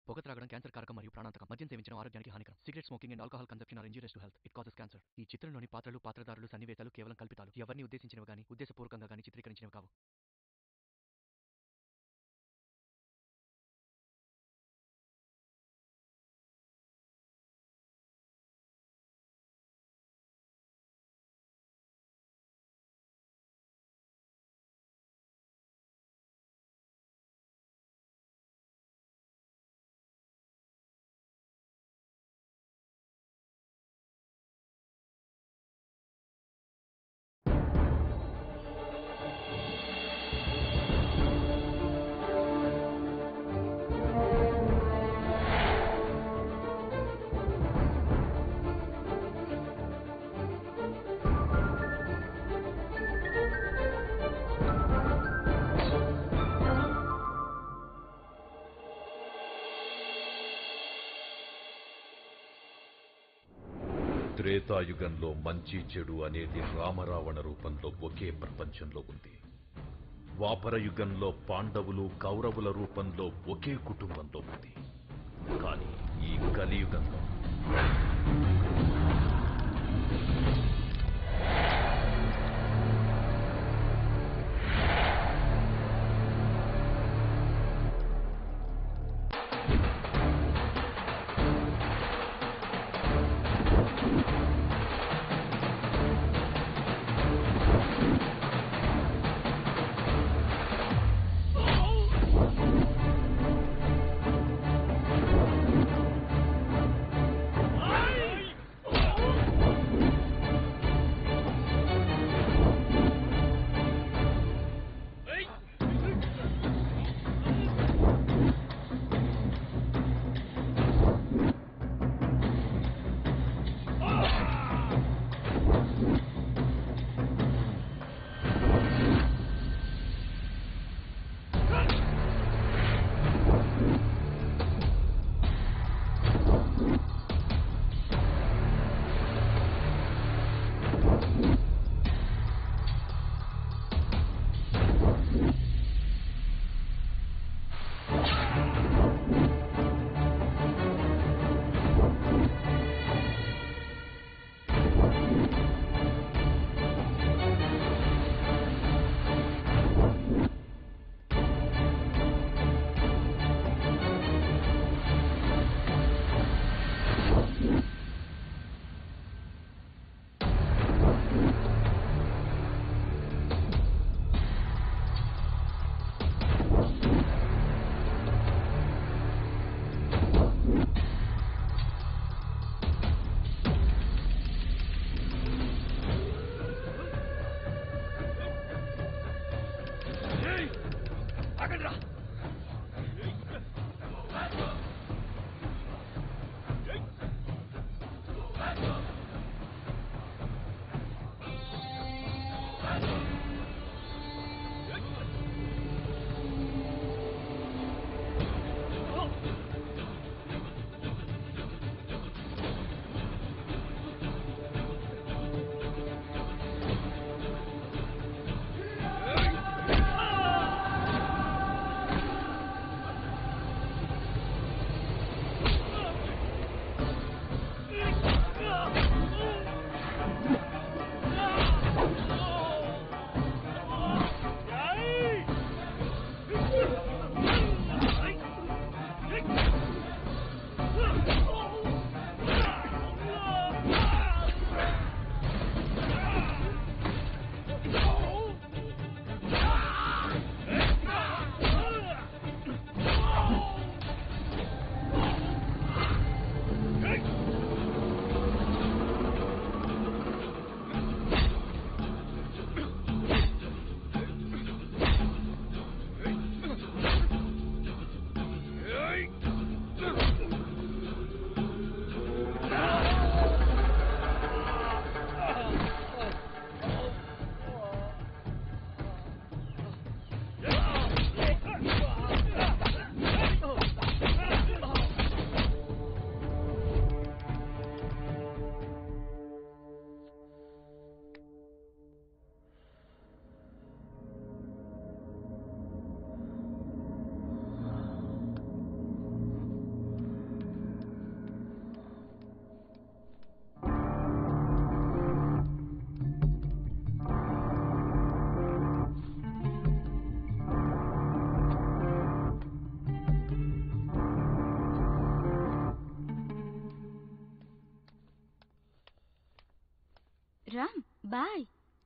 పొగ త్రాగడం క్యాన్సర్ కారకం మరియు ప్రాణాంతకం మద్యం సేవించడం ఆరోగ్యానికి హానికరం cigarette smoking and alcohol consumption are injurious to health it causes cancer ఈ చిత్రంలోని పాత్రలు పాత్రధారులు సన్నివేశాలు కేవలం కల్పితాలు ఎవరిని ఉద్దేశించినవి గాని ఉద్దేశపూర్వకంగా గాని చిత్రీకరించినవి కావు త్రేతాయుగంలో మంచి చెడు అనేది రామరావణ రూపంలో ఒకే ప్రపంచంలో ఉంది ద్వాపర యుగంలో పాండవులు కౌరవుల రూపంలో ఒకే కుటుంబంలో ఉంది కానీ ఈ కలియుగంలో బాయ్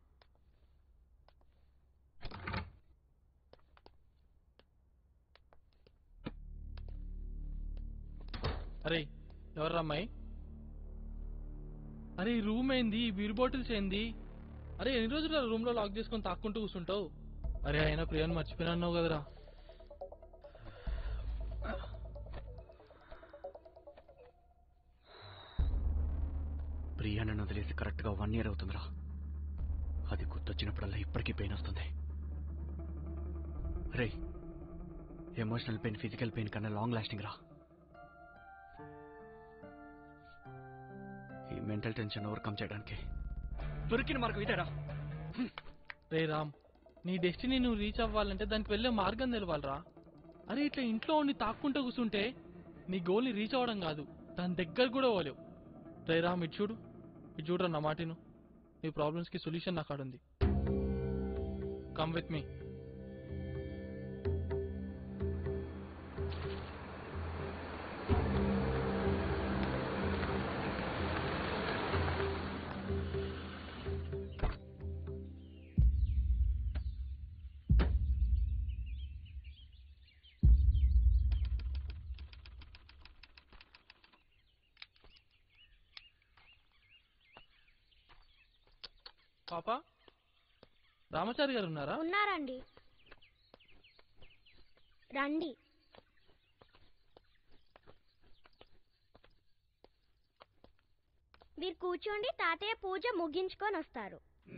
అరే ఎవర్రా అమ్మాయి అరే ఈ రూమ్ ఏంది ఈ బీర్ బాటిల్స్ ఏంది అరే ఎన్ని రోజులు రూమ్ లో లాక్ చేసుకొని తాక్కుంటూ కూర్చుంటావు అరే అయినా ప్రియాని మర్చిపోయినా అన్నావు కదరా ప్రియా నన్ను వదిలేసి కరెక్ట్గా వన్ ఇయర్ అవుతుందిరా అది గుర్తొచ్చినప్పుడల్లా ఇప్పటికీ పెయిన్ వస్తుంది రే ఎమోషనల్ పెయిన్ ఫిజికల్ పెయిన్ కన్నా లాంగ్ లాస్టింగ్ రా ఈ మెంటల్ టెన్షన్ ఓవర్కమ్ చేయడానికి దొరికిన మార్గం ఇదేరా రే రామ్ నీ డెస్టినీ నువ్వు రీచ్ అవ్వాలంటే దానికి వెళ్ళే మార్గం తెలవాలరా అరే ఇట్లా ఇంట్లో ఉండి తాక్కుంటూ కూర్చుంటే నీ గోల్ని రీచ్ అవ్వడం కాదు దాని దగ్గర కూడా పోలేవు రే రామ్ ఇటు చూడు ఇటు చూడరా నా మాటిను నీ ప్రాబ్లమ్స్కి సొల్యూషన్ నాకు ఉంది కమ్ విత్ మీ పాప రామచారి గారు ఉన్నారా ఉన్నారండి రండి మీరు కూర్చోండి తాతయ్య పూజ ముగించుకొని వస్తారు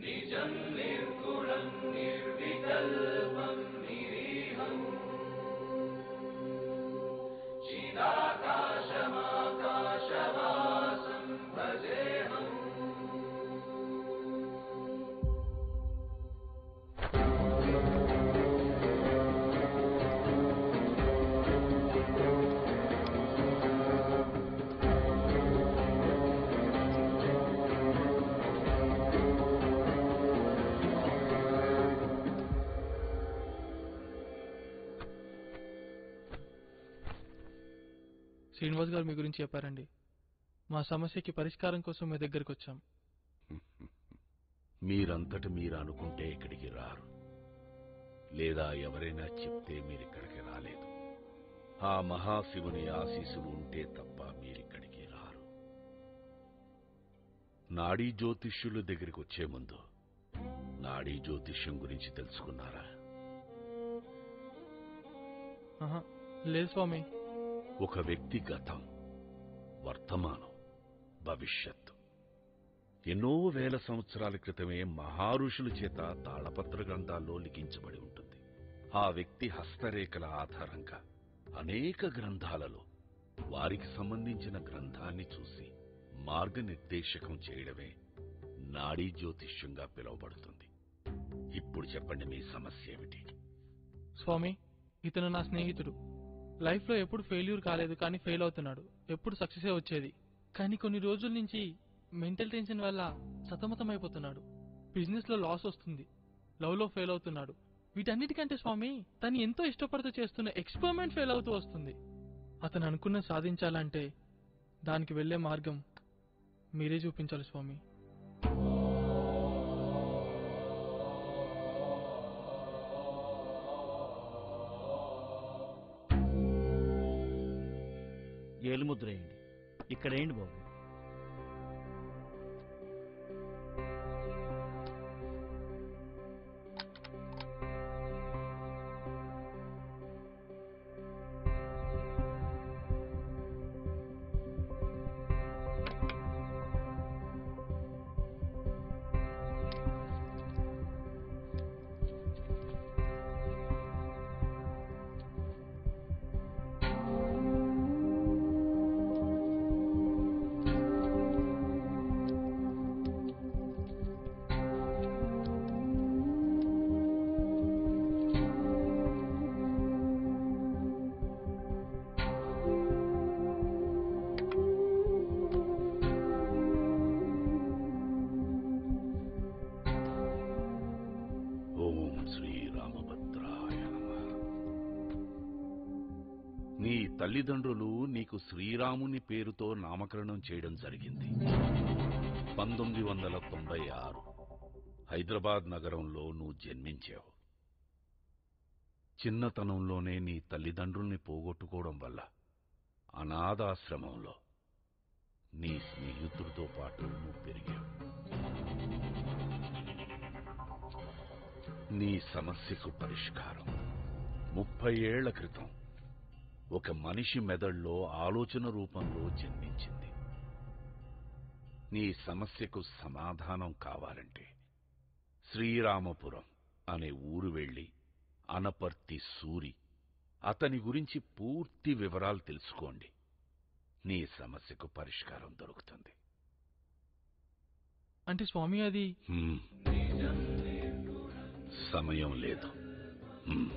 శ్రీనివాస్ గారు మీ గురించి చెప్పారండి మా సమస్యకి పరిష్కారం కోసం మీ దగ్గరికి వచ్చాం మీరంతట మీరు అనుకుంటే ఇక్కడికి రారు లేదా ఎవరైనా చెప్తే మీరిక్కడికి రాలేదు ఆ మహాశివుని ఆశీస్సులు ఉంటే తప్ప మీరిక్కడికి రారు నాడీ జ్యోతిష్యుల దగ్గరికి వచ్చే ముందు నాడీ జ్యోతిష్యం గురించి తెలుసుకున్నారా ఆహా, లేదు స్వామి ఒక వ్యక్తి గతం వర్తమానం భవిష్యత్తు ఎన్నో వేల సంవత్సరాల క్రితమే మహారుషుల చేత తాళపత్ర గ్రంథాల్లో లిఖించబడి ఉంటుంది ఆ వ్యక్తి హస్తరేఖల ఆధారంగా అనేక గ్రంథాలలో వారికి సంబంధించిన గ్రంథాన్ని చూసి మార్గనిర్దేశకం చేయడమే నాడీ జ్యోతిష్యంగా పిలువబడుతుంది ఇప్పుడు చెప్పండి మీ సమస్య ఏమిటి స్వామి ఇతను నా స్నేహితుడు లైఫ్ లో ఎప్పుడు ఫెయిల్యూర్ కాలేదు కానీ ఫెయిల్ అవుతున్నాడు ఎప్పుడు సక్సెస్ వచ్చేది కానీ కొన్ని రోజుల నుంచి మెంటల్ టెన్షన్ వల్ల సతమతం అయిపోతున్నాడు బిజినెస్ లో లాస్ వస్తుంది లవ్ లో ఫెయిల్ అవుతున్నాడు వీటన్నిటికంటే స్వామి తను ఎంతో ఇష్టపడుతూ చేస్తున్న ఎక్స్పెరిమెంట్ ఫెయిల్ అవుతూ వస్తుంది అతను అనుకున్న సాధించాలంటే దానికి వెళ్ళే మార్గం మీరే చూపించాలి స్వామి ఏలుముద్ర వేయండి ఇక్కడ వేయండి బాబు ఓం శ్రీరామభద్రాయ నమః నీ తల్లిదండ్రులు నీకు శ్రీరాముని పేరుతో నామకరణం చేయడం జరిగింది పంతొమ్మిది వందల తొంభై ఆరు హైదరాబాద్ నగరంలో నువ్వు జన్మించావు చిన్నతనంలోనే నీ తల్లిదండ్రుల్ని పోగొట్టుకోవడం వల్ల అనాథాశ్రమంలో నీ స్నేహితుడితో పాటు నువ్వు పెరిగావు నీ సమస్యకు పరిష్కారం ముప్పై ఏళ్ల క్రితం ఒక మనిషి మెదడులో ఆలోచన రూపంలో జన్మించింది నీ సమస్యకు సమాధానం కావాలంటే శ్రీరామపురం అనే ఊరు వెళ్లి అనపర్తి సూరి అతని గురించి పూర్తి వివరాలు తెలుసుకోండి నీ సమస్యకు పరిష్కారం దొరుకుతుంది అంటే స్వామి అది హ్మ్. సమయం లేదు హ్మ్.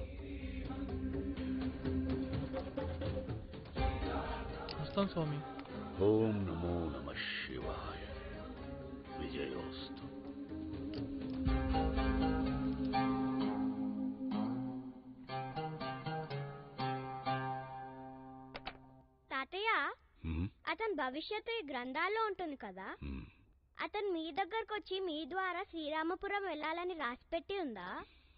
వస్తాం స్వామి ఓం నమో నమ శివాయ విజయోస్తు తాతయ్య హ్మ్. అతని భవిష్యత్తు ఈ గ్రంథాల్లో ఉంటుంది కదా హ్మ్. అతను మీ దగ్గరకు వచ్చి మీ ద్వారా శ్రీరామపురం వెళ్ళాలని రాసిపెట్టి ఉందా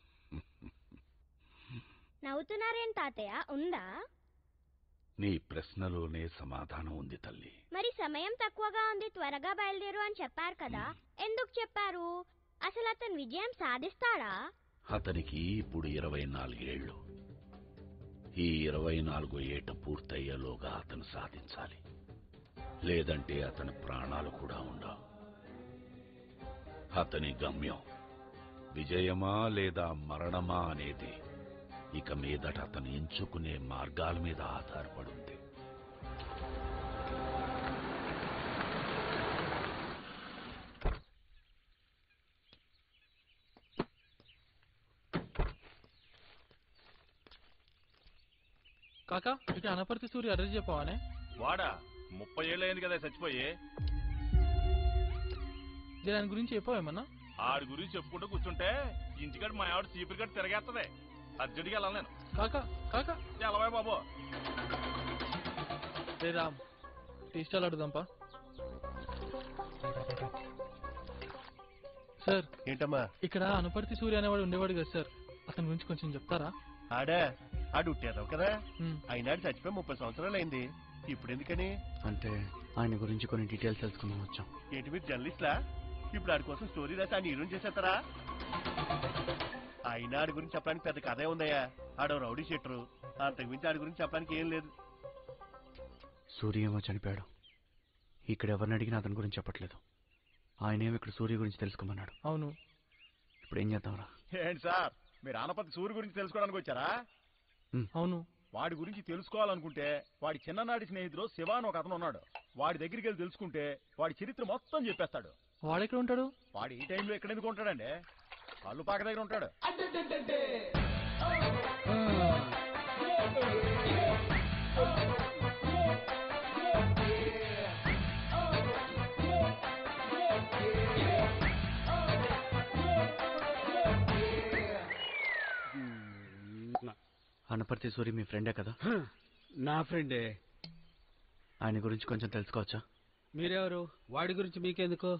నవ్వుతున్నారేం తాతయ్య ఉందా నీ ప్రశ్నలోనే సమాధానం ఉంది తల్లి మరి సమయం తక్కువగా ఉంది త్వరగా బయలుదేరు అని చెప్పారు కదా ఎందుకు చెప్పారు అసలు అతను విజయం సాధిస్తాడా అతనికి ఇప్పుడు ఇరవై నాలుగేళ్లు ఈ ఇరవై నాలుగో ఏట పూర్తయ్యేలోగా అతను సాధించాలి లేదంటే అతని ప్రాణాలు కూడా ఉండవు అతని గమ్యం విజయమా లేదా మరణమా అనేది ఇక మీదట అతను ఎంచుకునే మార్గాల మీద ఆధారపడుంది కాకా ఇక అనపర్తి సూర్య అడ్రస్ చెప్పవానే వాడా ముప్పై ఏళ్ళయింది కదా చచ్చిపోయి దాని గురించి చెప్పావేమన్నా ఆడి గురించి చెప్పుకుంటూ కూర్చుంటే ఇంటికాడ మా ఆవిడ చీపురు గట్టి తిరగేస్తుంది అర్జెంట్గా వెళ్ళాలి నేను కాకా కాకా ఎలవే బాబు రే రామ్ టీ స్టాల్ అడుగుదాంపా సార్ ఏంటమ్మా ఇక్కడ అనపర్తి సూర్య అనేవాడు ఉండేవాడు కదా సార్ అతని గురించి కొంచెం చెప్తారా ఆడా ఆడు ఉట్టారావు కదా ఉమ్, అయినాడు చచ్చిపోయి ముప్పై సంవత్సరాలు అయింది ఇప్పుడు ఎందుకని అంటే ఆయన గురించి కొన్ని డీటెయిల్స్ తెలుసుకుందాం వచ్చాం ఏంటి మీరు జర్నలిస్ట్లా ఇప్పుడు ఆడి కోసం స్టోరీ రాసి ఆయన హీరోని చేసేస్తారా అయినా ఆడి గురించి చెప్పడానికి పెద్ద కథే ఉందయ్యా ఆడో రౌడీ షెట్టరు అంతకుమించి ఆడి గురించి చెప్పడానికి ఏం లేదు సూర్య ఏమో చనిపోయాడు ఇక్కడ ఎవరిని అడిగినా అతని గురించి చెప్పట్లేదు ఆయన ఏమో ఇక్కడ సూర్య గురించి తెలుసుకోమన్నాడు అవును ఇప్పుడు ఏం చేద్దాంరా ఏంటి సార్ మీరు ఆనపతి సూర్య గురించి తెలుసుకోవడానికి వచ్చారా అవును వాడి గురించి తెలుసుకోవాలనుకుంటే వాడి చిన్ననాటి స్నేహితుడు శివ అని ఒక అతను ఉన్నాడు వాడి దగ్గరికి వెళ్ళి తెలుసుకుంటే వాడి చరిత్ర మొత్తం చెప్పేస్తాడు వాడెక్కడ ఉంటాడు వాడు ఈ టైంలో ఎక్కడ ఎందుకు ఉంటాడండి కళ్ళు పాక దగ్గర ఉంటాడు అనపర్తి సూర్య మీ ఫ్రెండే కదా నా ఫ్రెండే ఆయన గురించి కొంచెం తెలుసుకోవచ్చా మీరెవరు వాడి గురించి మీకెందుకు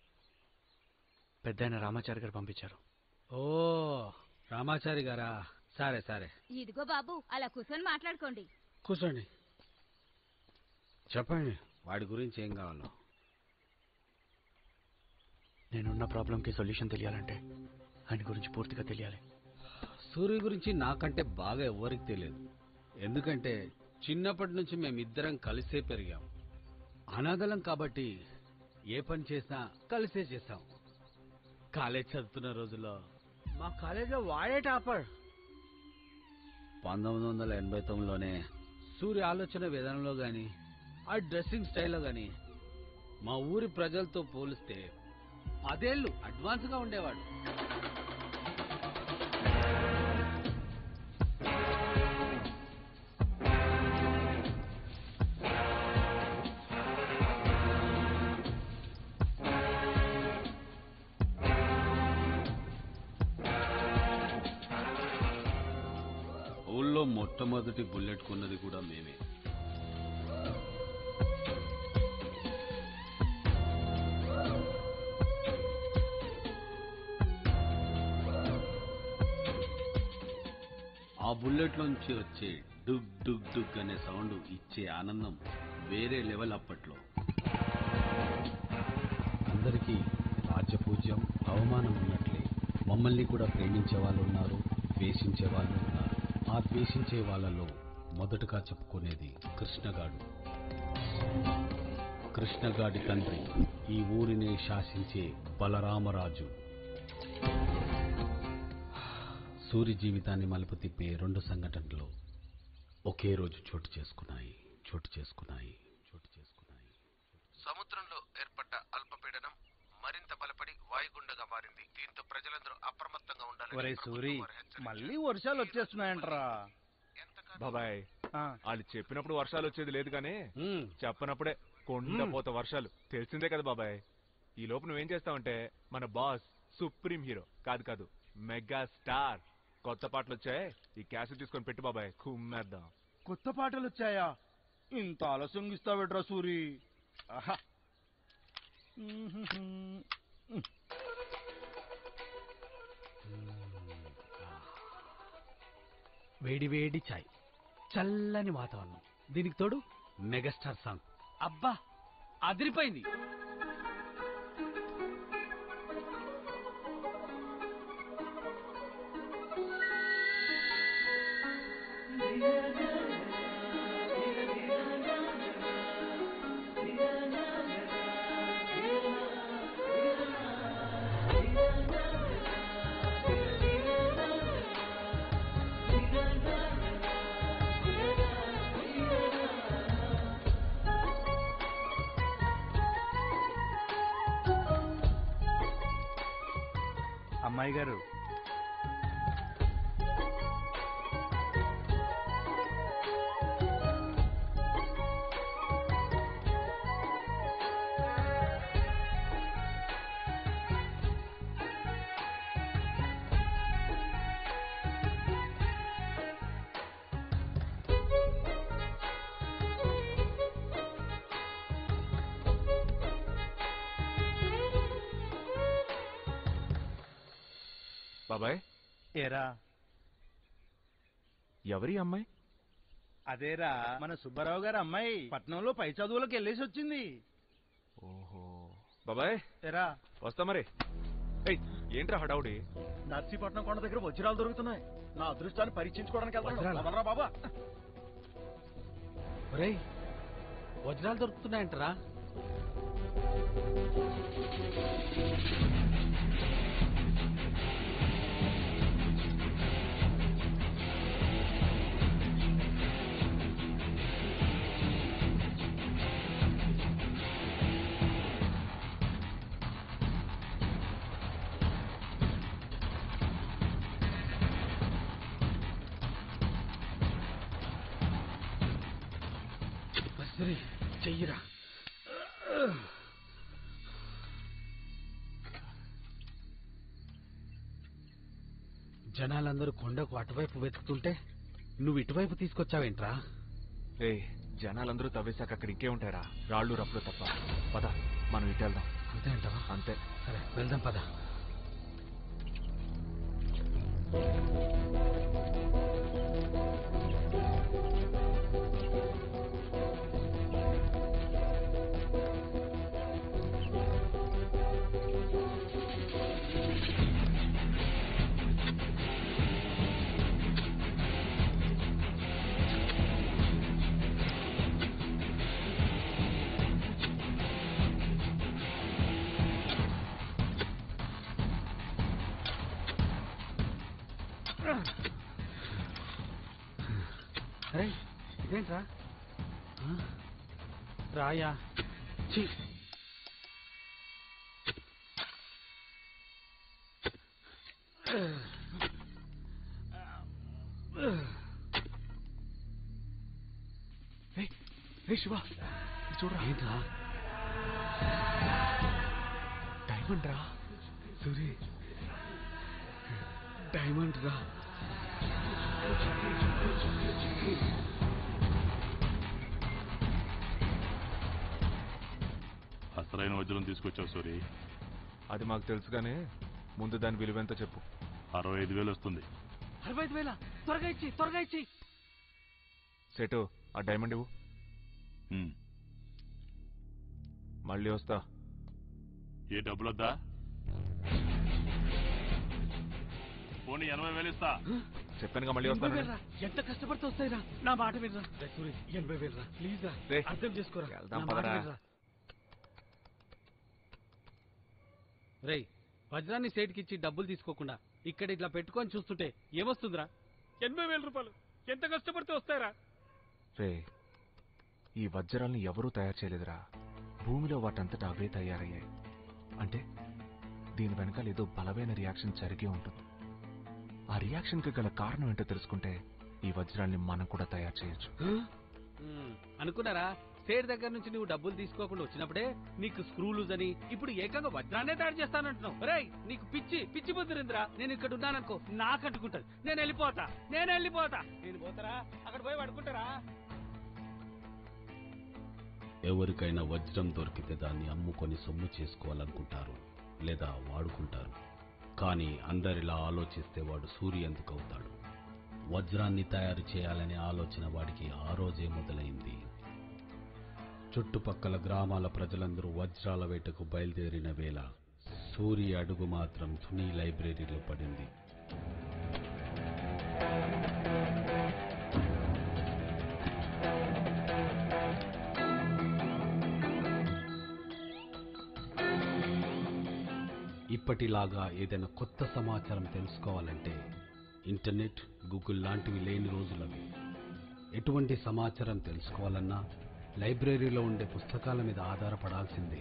పెద్ద ఆయన రామాచారి గారు పంపించారు ఓ రామాచారి గారా సరే సరే ఇదిగో బాబు అలా కూర్చొని మాట్లాడుకోండి కూర్చోండి చెప్పండి వాడి గురించి ఏం కావాలో నేనున్న ప్రాబ్లంకి సొల్యూషన్ తెలియాలంటే ఆయన గురించి పూర్తిగా తెలియాలి సూర్య గురించి నాకంటే బాగా ఎవ్వరికి తెలియదు ఎందుకంటే చిన్నప్పటి నుంచి మేమిద్దరం కలిసే పెరిగాం అనాథలం కాబట్టి ఏ పని చేసినా కలిసే చేస్తాం కాలేజ్ చదువుతున్న రోజుల్లో మా కాలేజీలో వాడే టాపర్ పంతొమ్మిది వందల ఎనభై తొమ్మిదిలోనే సూర్య ఆలోచన విధానంలో గాని ఆ డ్రెస్సింగ్ స్టైల్లో గాని మా ఊరి ప్రజలతో పోలిస్తే పదేళ్ళు అడ్వాన్స్ గా ఉండేవాడు ఊళ్ళో మొట్టమొదటి బుల్లెట్ కొన్నది కూడా మేమే ఆ బుల్లెట్లోంచి వచ్చే డుగ్ డుగ్ డుగ్ అనే సౌండ్ ఇచ్చే ఆనందం వేరే లెవెల్ అప్పట్లో అందరికీ రాజ్యపూజ్యం అవమానం ఉన్నట్లే మమ్మల్ని కూడా ప్రేమించే వాళ్ళు ఉన్నారు ద్వేషించే వాళ్ళు ఉన్నారు ఆ ద్వేషించే వాళ్ళలో మొదటగా చెప్పుకునేది కృష్ణగాడు కృష్ణగాడి తండ్రి ఈ ఊరినే శాసించే బలరామరాజు సూరి జీవితాన్ని మలుపు తిప్పే రెండు సంఘటనలు ఒకే రోజు చోటు చేసుకున్నాయి చోటు చేసుకున్నాయి చోటు చేసుకున్నాయి సముద్రంలో ఏర్పడ్డ అల్పపీడనం మరింత బలపడి వాయుగుండగా మారింది దీంతో ప్రజలందరూ అప్రమత్తంగా ఒరే సూరి మళ్ళీ వర్షాలు వచ్చేస్తున్నాయంటరా బాబాయ్ ఆ. వాళ్ళు చెప్పినప్పుడు వర్షాలు వచ్చేది లేదు కానీ చెప్పనప్పుడే కొండపోత వర్షాలు తెలిసిందే కదా బాబాయ్ ఈ లోపు నువ్వేం చేస్తావంటే మన బాస్ సుప్రీం హీరో కాదు కాదు మెగా స్టార్ కొత్త పాటలు వచ్చాయి ఈ క్యాసెట్ తీసుకొని పెట్టు బాబాయ్ కుమ్మేద్దాం కొత్త పాటలు వచ్చాయా ఇంత ఆలస్యం ఇస్తావేట్రా సూరి ఆహా. వేడి వేడి చాయ్ చల్లని వాతావరణం దీనికి తోడు మెగాస్టార్ సాంగ్ అబ్బా అదిరిపోయింది అమ్మాయి గారు బాబాయ్ ఏరా ఎవరి అమ్మాయి అదేరా మన సుబ్బారావు గారు అమ్మాయి పట్నంలో పై చదువులకు వెళ్ళేసి వచ్చింది ఓహో బాబాయ్ ఏరా వస్తా మరి ఏయ్ ఏంట్రా హడావుడి నర్సీపట్నం కొండ దగ్గర వజ్రాలు దొరుకుతున్నాయి నా అదృష్టాన్ని పరీక్షించుకోవడానికి వజ్రాలా? వెళ్తాను బాబా ఒరేయ్ వజ్రాలు దొరుకుతున్నాయంటరా సరే చెయ్యిరా జనాలందరూ కొండకు అటువైపు వెతుకుతుంటే నువ్వు ఇటువైపు తీసుకొచ్చావేంట్రా ఏ జనాలందరూ తవ్వేశాక అక్కడ ఇంకే ఉంటారా రాళ్ళు రప్పులు తప్ప పద మనం ఇటు వెళ్దాం అంతే అంటావా అంతే సరే వెళ్దాం పద అరే ఇదేంట్రా ఆ? రాయా ఛీ ఏ శివ చూడరా ఏంట్రా డైమండ్ రా సూరి డైమండ్ రా అసలైన వజ్రం తీసుకొచ్చావు సూరి అది మాకు తెలుసు కానీ ముందు దాని విలువెంతో చెప్పు అరవై ఐదు వేలు వస్తుంది అరవై ఐదు వేల త్వరగా ఇచ్చి త్వరగా ఇచ్చి సెటు ఆ డైమండ్ ఇవ్వు ఉమ్. మళ్ళీ వస్తా ఏ డబ్బులు వద్దా పోనీ ఎనభై వేలు ఇస్తా చెప్పానుగా మళ్ళీ ఎనభై వస్తాను వేలురా. ఎంత కష్టపడితే వస్తాయిరా నా మాట వినరా రే సూరి ఎనభై వేలు రా ప్లీజ్ రా రే, అర్థం చేసుకోరా వెళ్దాం నా మాట పదరా. వినరా. రేయ్ వజ్రాన్ని సేటుకి ఇచ్చి డబ్బులు తీసుకోకుండా ఇక్కడ ఇట్లా పెట్టుకొని చూస్తుంటే ఏమొస్తుందిరా ఎనభై వేల రూపాయలు ఎంత కష్టపడితే వస్తాయిరా రే ఈ వజ్రాల్ని ఎవరూ తయారు చేయలేదురా భూమిలో వాటంతటా అవే తయారయ్యాయి అంటే దీని వెనకాల ఏదో బలమైన రియాక్షన్ జరిగే ఉంటుంది ఆ రియాక్షన్ కి గల కారణం ఏంటో తెలుసుకుంటే ఈ వజ్రాల్ని మనం కూడా తయారు చేయొచ్చు ఉమ్, అనుకున్నారా సేట్ దగ్గర నుంచి నువ్వు డబ్బులు తీసుకోకుండా వచ్చినప్పుడే నీకు స్క్రూ లూజ్ అని ఇప్పుడు ఏకంగా వజ్రాన్నే తయారు చేస్తానంటున్నావు రేయ్ నీకు పిచ్చి పిచ్చి బుద్ధిరింద్రా నేను ఇక్కడ ఉన్నాననుకో నాకు అంటుకుంటది నేను వెళ్ళిపోతా నేను వెళ్ళిపోతా నేను పోతారా అక్కడ పోయి పడుకుంటారా ఎవరికైనా వజ్రం దొరికితే దాన్ని అమ్ముకొని సొమ్ము చేసుకోవాలనుకుంటారు లేదా వాడుకుంటారు కానీ అందరిలా ఆలోచిస్తే వాడు సూర్య ఎందుకు అవుతాడు వజ్రాన్ని తయారు చేయాలనే ఆలోచన వాడికి ఆ రోజే మొదలైంది చుట్టుపక్కల గ్రామాల ప్రజలందరూ వజ్రాల వేటకు బయలుదేరిన వేళ సూర్య అడుగు మాత్రం తుని లైబ్రరీలో పడింది ఇప్పటిలాగా ఏదైనా కొత్త సమాచారం తెలుసుకోవాలంటే ఇంటర్నెట్ గూగుల్ లాంటివి లేని రోజులవి ఎటువంటి సమాచారం తెలుసుకోవాలన్నా లైబ్రరీలో ఉండే పుస్తకాల మీద ఆధారపడాల్సిందే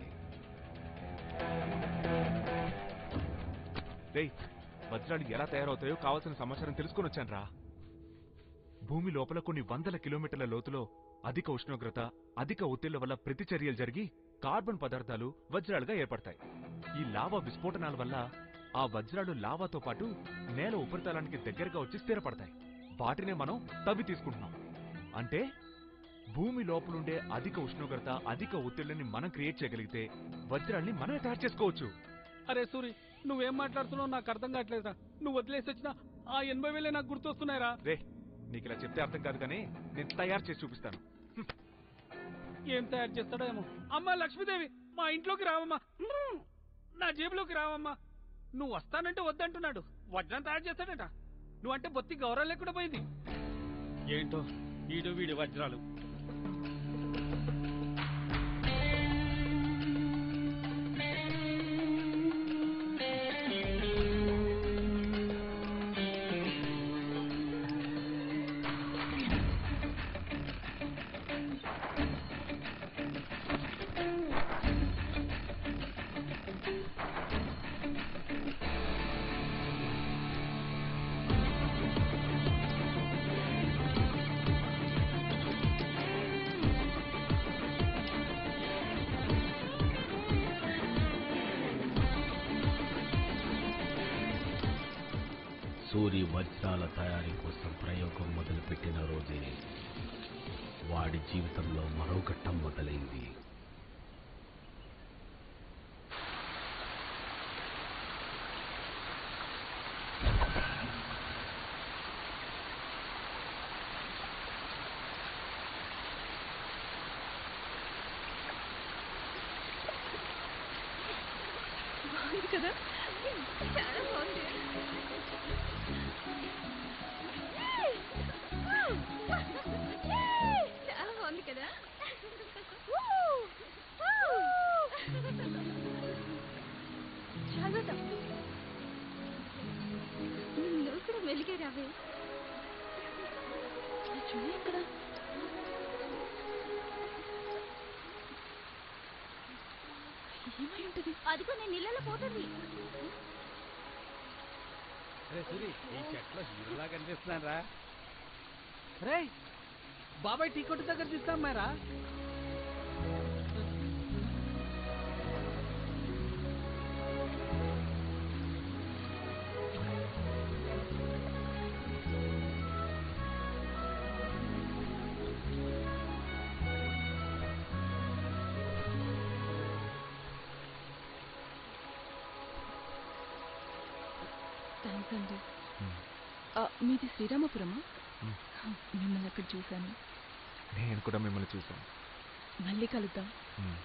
రేయ్ వజ్రాలు ఎలా తయారవుతాయో కావాల్సిన సమాచారం తెలుసుకొని వచ్చానురా భూమి లోపల కొన్ని వందల కిలోమీటర్ల లోతులో అధిక ఉష్ణోగ్రత అధిక ఒత్తిళ్ల వల్ల ప్రతిచర్యలు జరిగి కార్బన్ పదార్థాలు వజ్రాలుగా ఏర్పడతాయి ఈ లావా విస్ఫోటనాల వల్ల ఆ వజ్రాలు లావాతో పాటు నేల ఉపరితలానికి దగ్గరగా వచ్చి స్థిరపడతాయి వాటినే మనం తవ్వి తీసుకుంటున్నాం అంటే భూమి లోపలుండే అధిక ఉష్ణోగ్రత అధిక ఒత్తిళ్లని మనం క్రియేట్ చేయగలిగితే వజ్రాల్ని మనమే తయారు చేసుకోవచ్చు అరే సూరి నువ్వేం మాట్లాడుతున్నావు నాకు అర్థం కావట్లేదురా నువ్వు వదిలేసి వచ్చిన ఆ ఎనభై వేలే నాకు గుర్తొస్తున్నాయిరా రే నీకు ఇలా చెప్తే అర్థం కాదు కానీ నేను తయారు చేసి చూపిస్తాను ఏం తయారు చేస్తాడో ఏమో అమ్మా లక్ష్మీదేవి మా ఇంట్లోకి రావమ్మా మ్మ్. నా జేబులోకి రావమ్మా నువ్వు వస్తానంటే వద్దంటున్నాడు వజ్రం తయారు చేస్తాడట నువ్వంటే బొత్తి గౌరవం లేకుండా పోయింది ఏంటో వీడు వీడి వజ్రాలు సూరి వజ్రాల తయారీ కోసం ప్రయోగం మొదలుపెట్టిన రోజే వాడి జీవితంలో మరో ఘట్టం మొదలైంది బాగుంది కదా చాలా బాగుంది చాలా బాగుంది కదా జాగ్రత్త నువ్వు కూడా మెలిగే రావే చూడు ఇక్కడ ఏమై ఉంటుంది అదిగో నేను నీళ్ళలో పోతుంది అరే సూరి ఈ చెట్లో హీరోలా కనిపిస్తున్నారా రే బాబాయ్ టీ కొట్టు దగ్గర తీస్తాం మేరా థ్యాంక్స్ అండి ఆ, మీది శ్రీరామపురమా మ్. మిమ్మల్ని అక్కడ చూశాను నేను కూడా మిమ్మల్ని చూశాను మళ్ళీ కలుద్దాం మ్.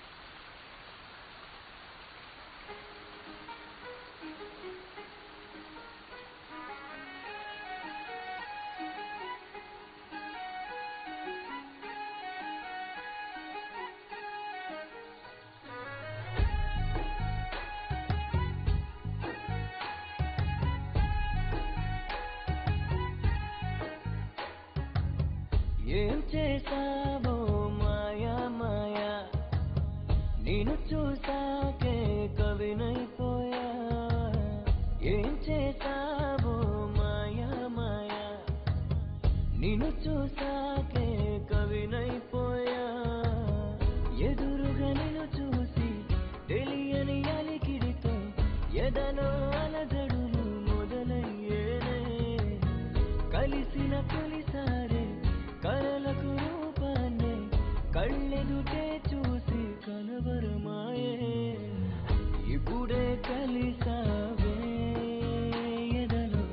ఏం చేసావో మాయా మాయా నేను చూసాకే కవినైపోయా ఏం చేసావో మాయా మాయా నిన్ను చూసాకే కవినైపోయా ఎదురుగా నిన్ను చూసి తెలియని అలికిడితో ఎదలో అలజడులు మొదలయ్యేనే కలిసిన తొలిసారే కలలకు రూపాన్ని కళ్ళెదుటే చూసి కలవరమాయే ఇప్పుడే కలిసావే ఎదలో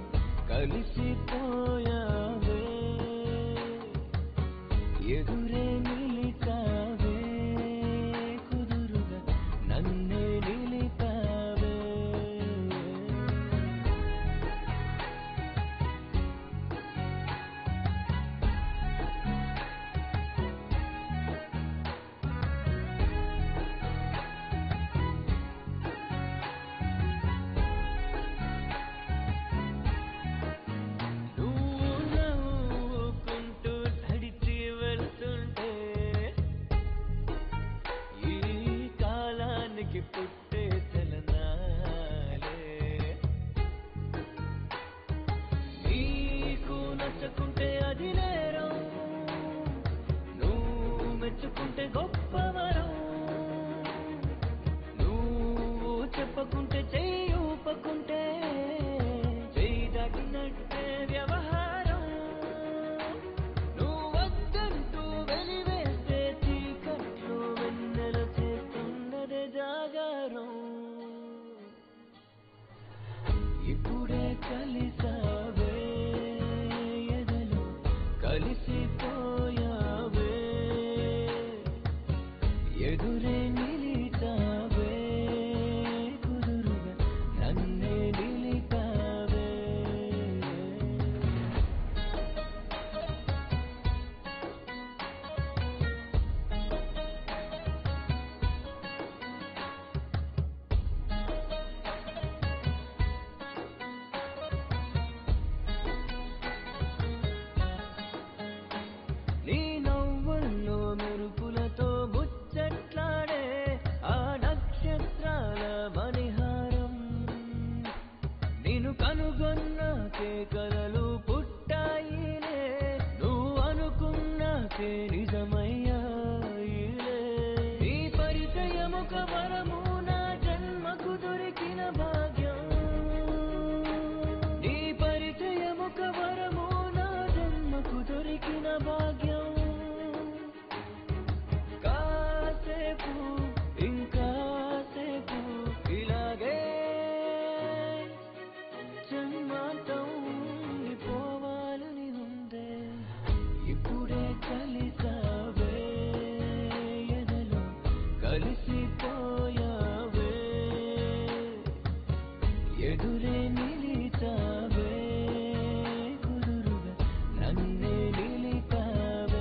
కలిసిపోయావే ఎదురే నిలిచావే కుదురుగా నన్నే నిలిపావే నువ్వు నవ్వుకుంటూ నడిచి వెళ్తుంటే ఈ కాలానికి పుట్టే చలనాలే నీకు నచ్చకుంటే అది నేరం నువ్వు మెచ్చుకుంటే గొప్పవరం నువ్వు చెప్పకుంటే చెయ్యి ఊపకుంటే చెయ్యి దాటినట్టే వ్యవహారం నువ్వద్దంటూ వెలివేస్తే చీకట్లో వెన్నెల చేస్తున్నదే జాగారం ఇప్పుడే కలిసావే ఎదలో కలిసిపోయావే ఎదురే నిలిచావే కుదురుగా నన్నే నిలిపావే నీ నవ్వుల్లో మెరుపులతో ముచ్చట్లాడే ఆ నక్షత్రాల మణిహారం నేను కనుగొన్నాకే కలలు పుట్టాయిలే నువ్వు అనుకున్నాకే నిజమయ్యాయిలే నీ పరిచయముక వరము నా జన్మకు దొరికిన భాగ్యం నీ పరిచయముక వరము నా జన్మకు దొరికిన భాగ్యం కాసేపు ఇంకాసేపు ఇలాగే జన్మాంతం ఉండిపోవాలని ఉందే ఇప్పుడే కలిసావే ఎదలో కలిసిపోయావే ఎదురే నిలిచావే కుదురుగా నన్నే నిలిపావే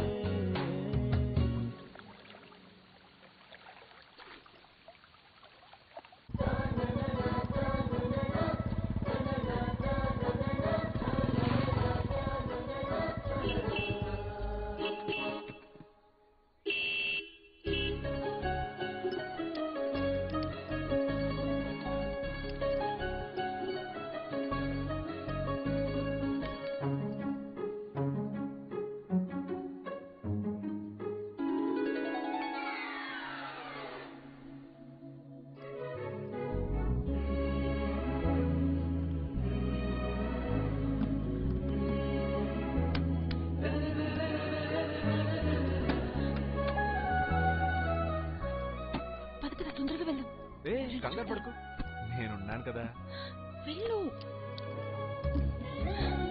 పద పద తొందరగా వెళ్ళు ఏ కంగారు పడుకో నేనున్నాను కదా వెళ్ళు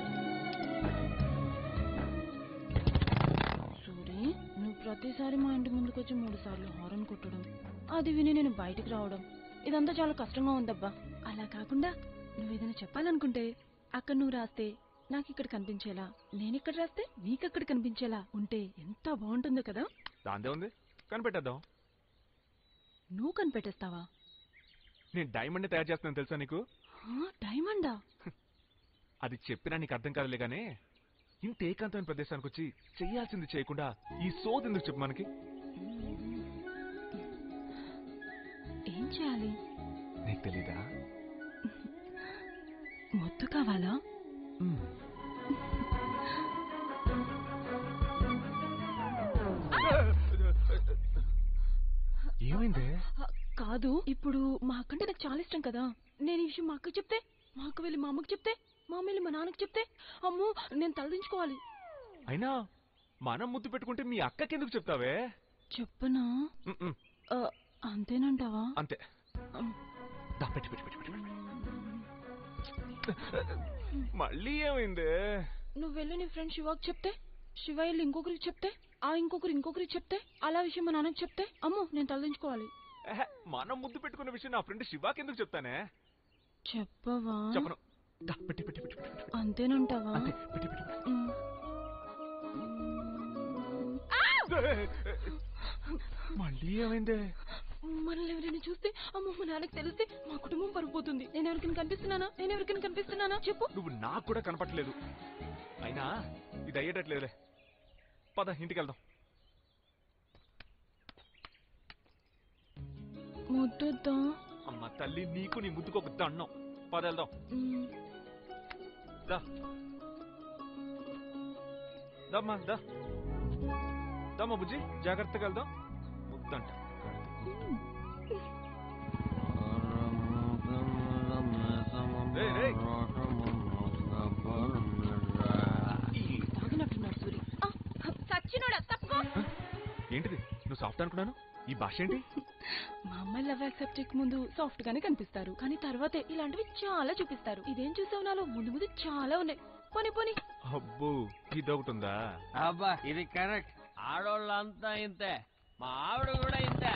వచ్చి మూడు సార్లు హారన్ కొట్టడం అది విని నేను బయటికి రావడం ఇదంతా చాలా కష్టంగా ఉందబ్బా అలా కాకుండా నువ్వు ఏదైనా చెప్పాలనుకుంటే అక్కడ నువ్వు రాస్తే నాకు ఇక్కడ కనిపించేలా నేను ఇక్కడ రాస్తే నీకు అక్కడ కనిపించేలా ఉంటే ఎంత బాగుంటుందో కదా దాందే ఉంది కనిపెట్టేద్దాం నువ్వు కనిపెట్టేస్తావా నేను డైమండ్ తయారు చేస్తున్నాను తెలుసా నీకు హా, డైమండా అది చెప్పినా నీకు అర్థం కాదులే గానీ ఇంత ఏకాంతమైన ప్రదేశానికి వచ్చి చెయ్యాల్సింది చేయకుండా ఈ సోది ఎందుకు చెప్పు మనకి ఏం చేయాలి నీకు తెలీదా మొత్తు కావాలా ఏమైంది కాదు ఇప్పుడు మా అక్కంటే నాకు చాలా ఇష్టం కదా నేను ఈ విషయం మా అక్కకి చెప్తే మా అక్క వెళ్ళి మా అమ్మకి చెప్తే మా అమ్మ వెళ్ళి మా నాన్నకి చెప్తే అమ్మో నేను తలదించుకోవాలి అయినా మనం ముద్దు పెట్టుకుంటే మీ అక్కకి ఎందుకు చెప్తావే చెప్పనా మ్మ్. ఆ, అంతేనంటావా అంతే దా, పెట్టి పెట్టి పెట్టి పెట్టి మళ్ళీ ఏమైంది నువ్వు వెళ్ళి నీ ఫ్రెండ్ శివాకి చెప్తే శివ వెళ్ళి ఇంకొకరికి చెప్తే ఆ ఇంకొకరు ఇంకొకరికి చెప్తే అలా విషయం మా నాన్నకి చెప్తే అమ్మో నేను తలదించుకోవాలి ఎహె, మనం ముద్దు పెట్టుకున్న విషయం నా ఫ్రెండ్ శివాకి ఎందుకు చెప్తానే చెప్పవా చెప్పను దా, పెట్టి పెట్టి పెట్టి పెట్టి పెట్టి. అంతేనంటావా అంతే పెట్టి పెట్టి పెట్టి. ఉమ్. మళ్ళీ ఏమైంది మనల్ని ఎవరైనా చూస్తే అమ్మో మా నాన్నకి తెలిస్తే మా కుటుంబం పడిపోతుంది నేను ఎవరికైనా కనిపిస్తున్నానా నేను ఎవరికైనా కనిపిస్తున్నానా చెప్పు నువ్వు నాకు కూడా కనపట్లేదు అయినా ఇది అయ్యేటట్లేదులే పద ఇంటికి వెళ్దాం ముద్దొద్దా అమ్మ తల్లి నీకు నీ ముద్దుకు ఒక దండం పద వెళ్దాం ఉమ్. దా దమ్మా దా దమ్మా బుజ్జి జాగ్రత్తగా వెళ్దాం ముద్దంట రేయ్, రేయ్. తాగినట్టున్నాడు సూరి సచ్చినోడా తప్పుకో ఏంటిది నువ్వు సాఫ్ట్ అనుకున్నాను ఈ భాష ఏంటి మా అమ్మాయి లవ్ యాక్సెప్ట్ ముందు సాఫ్ట్ గానే కనిపిస్తారు కానీ తర్వాతే ఇలాంటివి చాలా చూపిస్తారు ఇదేం చూసావు నాలో ముందు ముందు చాలా ఉన్నాయి పోనీ పోనీ అబ్బో ఇది ఒకటి ఉందా అబ్బా ఇది కరెక్ట్ ఆడోళ్ళంతా ఇంతే మా ఆవిడ కూడా ఇంతే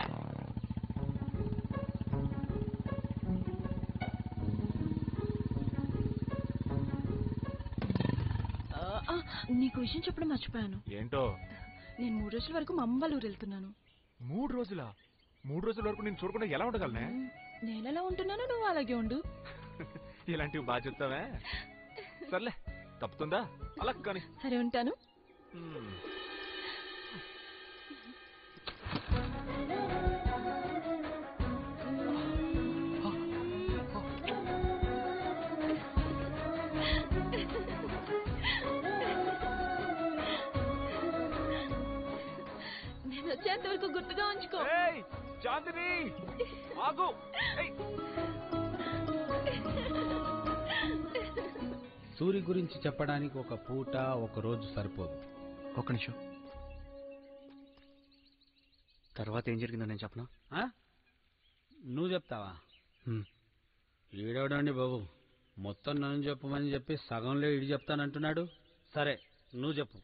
ఆ, ఆ, నీకు విషయం చెప్పడం మర్చిపోయాను ఏంటో నేను మూడు రోజుల వరకు మా అమ్మ వాళ్ళ ఊరు వెళ్తున్నాను మూడు రోజులా మూడు రోజుల వరకు నేను చూడకుండా ఎలా ఉండగలనే నేను ఎలా ఉంటున్నానో నువ్వు అలాగే ఉండు ఇలాంటివి బాగా చెప్తావే సర్లే తప్పుతుందా అలా కానీ సరే ఉంటాను హ్మ్. నేను వచ్చేంత వరకు గుర్తుగా ఉంచుకో ఏయ్ చాందిని ఆగు ఏయ్. సూరి గురించి చెప్పడానికి ఒక పూట ఒక రోజు సరిపోదు ఒక్క నిమిషం తర్వాత ఏం జరిగిందో నేను చెప్పనా ఆ? నువ్వు చెప్తావా హ్మ్. ఈడవడండి బాబు మొత్తం నన్ను చెప్పమని చెప్పి సగంలో ఇడి చెప్తానంటున్నాడు సరే నువ్వు చెప్పు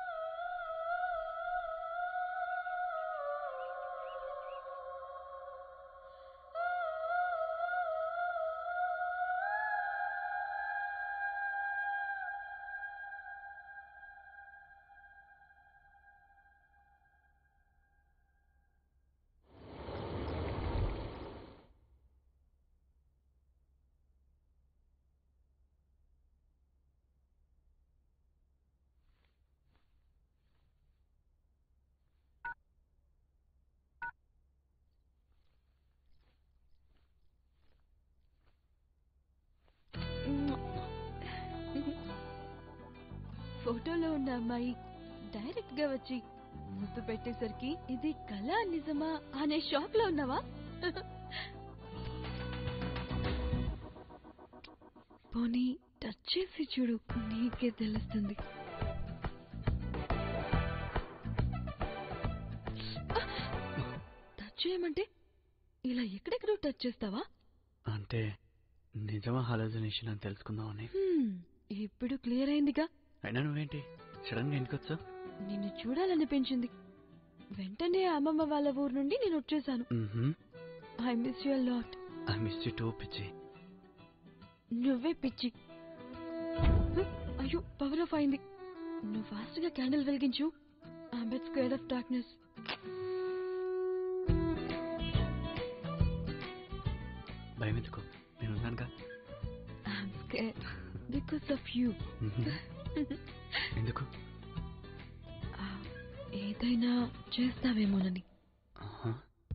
ఫోటోలో ఉన్న అమ్మాయి డైరెక్ట్ గా వచ్చి ముద్దు పెట్టేసరికి ఇది కళ నిజమా అనే షాక్ లో ఉన్నావా పోనీ టచ్ చేసి చూడు నీకే తెలుస్తుంది టచ్ చేయమంటే ఇలా ఎక్కడెక్కడో టచ్ చేస్తావా అంటే నిజమా హాలోజినేషన్ అని తెలుసుకుందామని హ్మ్, ఇప్పుడు క్లియర్ అయిందిగా అయినా నువ్వేంటి సడన్ గా ఇంటికి వచ్చా నిన్ను చూడాలనిపించింది వెంటనే అమ్మమ్మ వాళ్ళ ఊరు నుండి నేను వచ్చేసాను I miss you lot I miss you too పిచ్చి నువ్వే పిచ్చి హ, అయ్యో పవర్ ఆఫ్ అయింది నువ్వు ఫాస్ట్ గా క్యాండిల్ వెలిగించు I bet square of darkness భయం ఎందుకు నేను ఉన్నానుగా I'm scare because of you ఎందుకు ఏదైనా చేస్తావేమోనని ఆహా.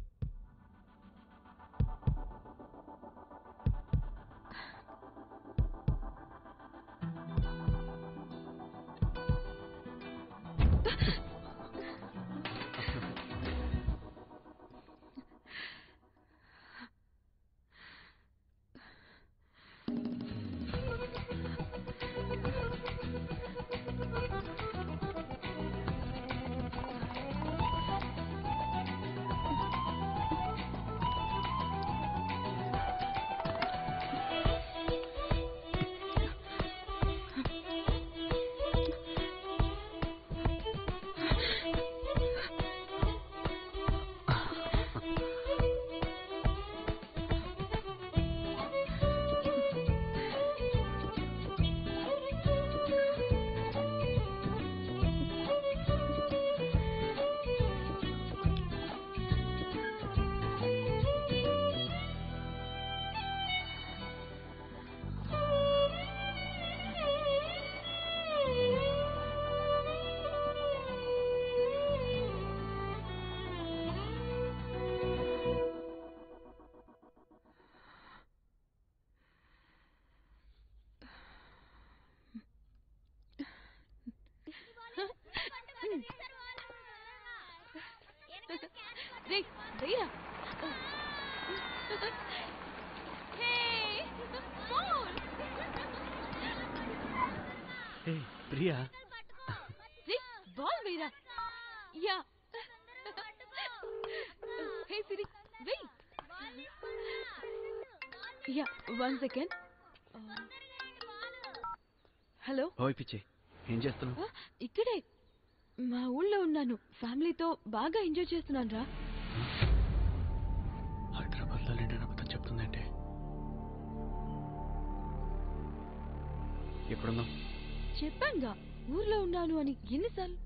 రే రేరా హే ఫోన్ ఏ ప్రియా రే బాల్ వేరా యా హే సిరి వెయ్ యా వన్ సెకండ్ హలో ఓయ్ పిచ్చి ఏం చేస్తున్నావు ఇక్కడే మా ఊళ్ళో ఉన్నాను ఫ్యామిలీతో బాగా ఎంజాయ్ చేస్తున్నాను రా హైదరాబాద్లో లేని అబద్ధం చెప్తుందంటే ఎక్కడున్నావు చెప్పానుగా ఊర్లో ఉన్నాను అని ఎన్నిసార్లు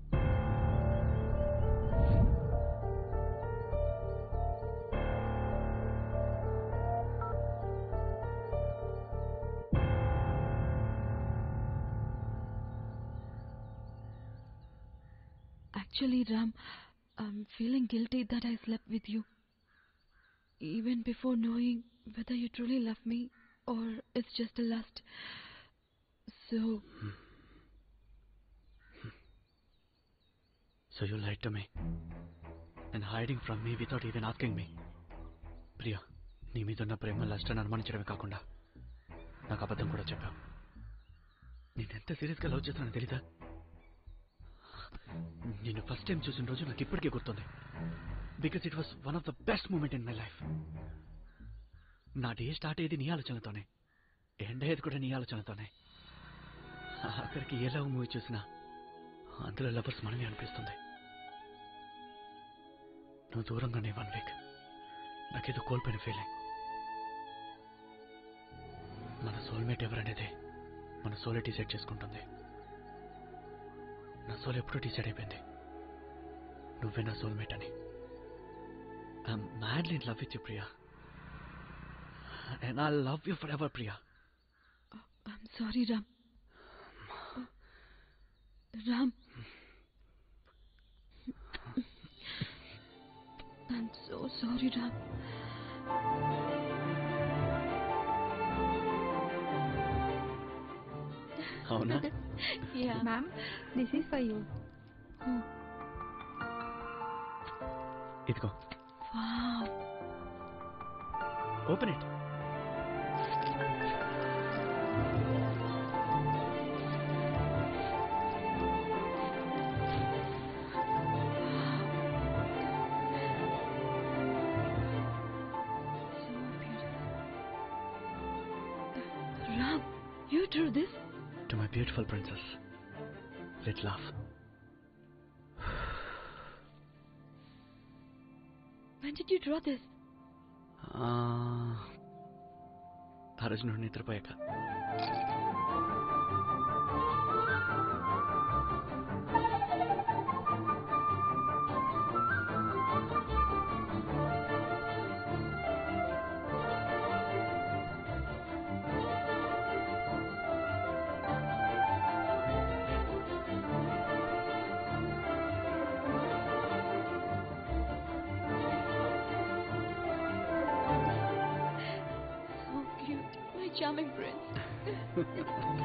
Actually, Ram, I'm feeling guilty that I slept with you. Even before knowing whether you truly love me or it's just a lust. So, So you lied to me. And hiding from me without even asking me. Priya నీ మీద ఉన్న ప్రేమ లస్టని అనుమానించడమే కాకుండా నాకు అబద్ధం కూడా చెప్పావు నేను ఎంత సీరియస్గా లవ్ చేస్తున్నానో తెలీదా నేను ఫస్ట్ టైం చూసిన రోజు నాకు ఇప్పటికే గుర్తుంది because it was one of the best moment in my life నా డే స్టార్ట్ అయ్యేది నీ ఆలోచనతోనే ఎండ్ అయ్యేది కూడా నీ ఆలోచనతోనే ఆఖరికి ఏ లవ్ మూవీ చూసినా అందులో లవర్స్ మనమే అనిపిస్తుంది నువ్వు దూరంగానే వన్ వీక్ నాకేదో కోల్పోయిన ఫీలింగ్ మన సోల్మేట్ ఎవరనేది మన సోలే డిసైడ్ చేసుకుంటుంది నా సోల్ ఎప్పుడూ డిసైడ్ అయిపోయింది నువ్వే నా సోల్మేట్ అని I'm madly in love with you Priya and I love you for ever Priya I'm sorry, Ram. Ram. I'm so sorry, Ram. అవునా yeah. Ma'am, this is for you. ఇదిగో Wow. Open it Ram, you drew this? To my beautiful princess. Let's laugh. When did you draw this? ఆ రోజు నువ్వు నిద్రపోయాక So cute. My charming prince.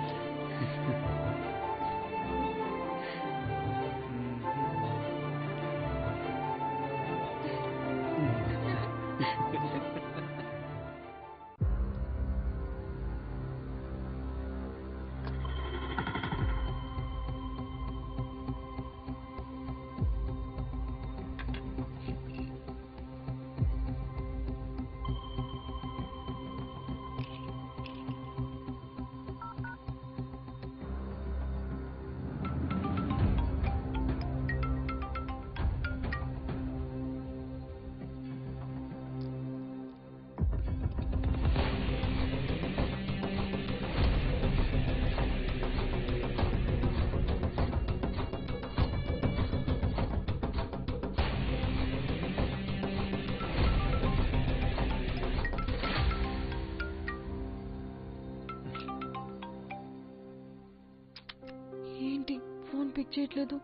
ఏంటి phone pick చేయట్లేదు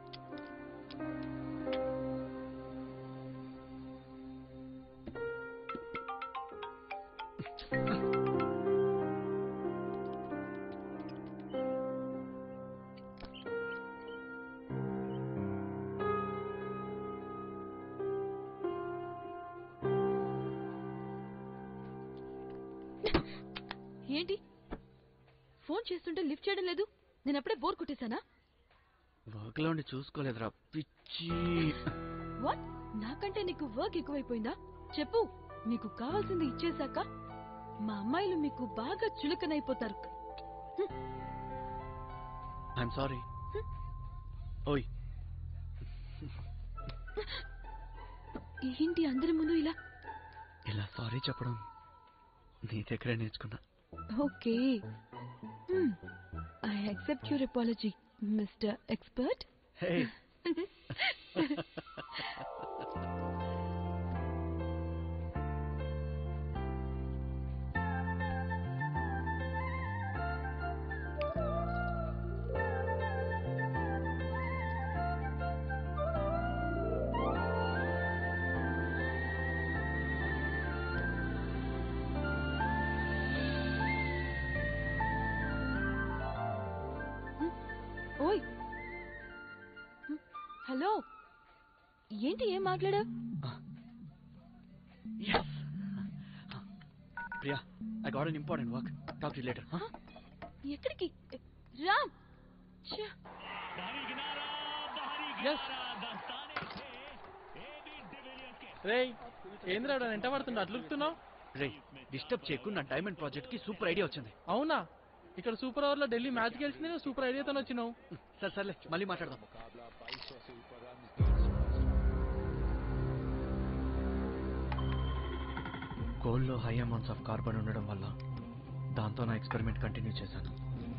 ఏంటి phone చేస్తుంటే lift చేయడం లేదు నేను అప్పుడే బోర్ కొట్టేశానా వర్క్లో ఉండి చూసుకోలేదురా పిచ్చి వాట్ నాకంటే నీకు వర్క్ ఎక్కువైపోయిందా చెప్పు నీకు కావాల్సింది ఇచ్చేశాక మా అమ్మాయిలు మీకు బాగా చులకనైపోతారు ఐఎమ్ సారీ ఓయ్ ఏంటి అందరి ముందు ఇలా ఇలా సారీ చెప్పడం నీ దగ్గరే నేర్చుకున్నా okay I accept your apology mister expert hey ఓయ్ హలో ఏంటి ఏం మాట్లాడా Priya I got an important work talk to later ఎక్కడికి రామ్ ఛ, రేయ్ ఏంద్రా వెంట పడుతుండ అట్లుకుతున్నావు రే డిస్టర్బ్ చేయకు నా డైమండ్ ప్రాజెక్ట్ కి సూపర్ ఐడియా వచ్చింది అవునా ఇక్కడ సూపర్ ఓవర్ లో ఢిల్లీ మ్యాచ్ గెలిచింది నువ్వు సూపర్ ఐడియాతో వచ్చినావు సరే సర్లే మళ్ళీ మాట్లాడదాం కోల్లో హై అమౌంట్స్ ఆఫ్ కార్బన్ ఉండడం వల్ల దాంతో నా ఎక్స్పెరిమెంట్ కంటిన్యూ చేశాను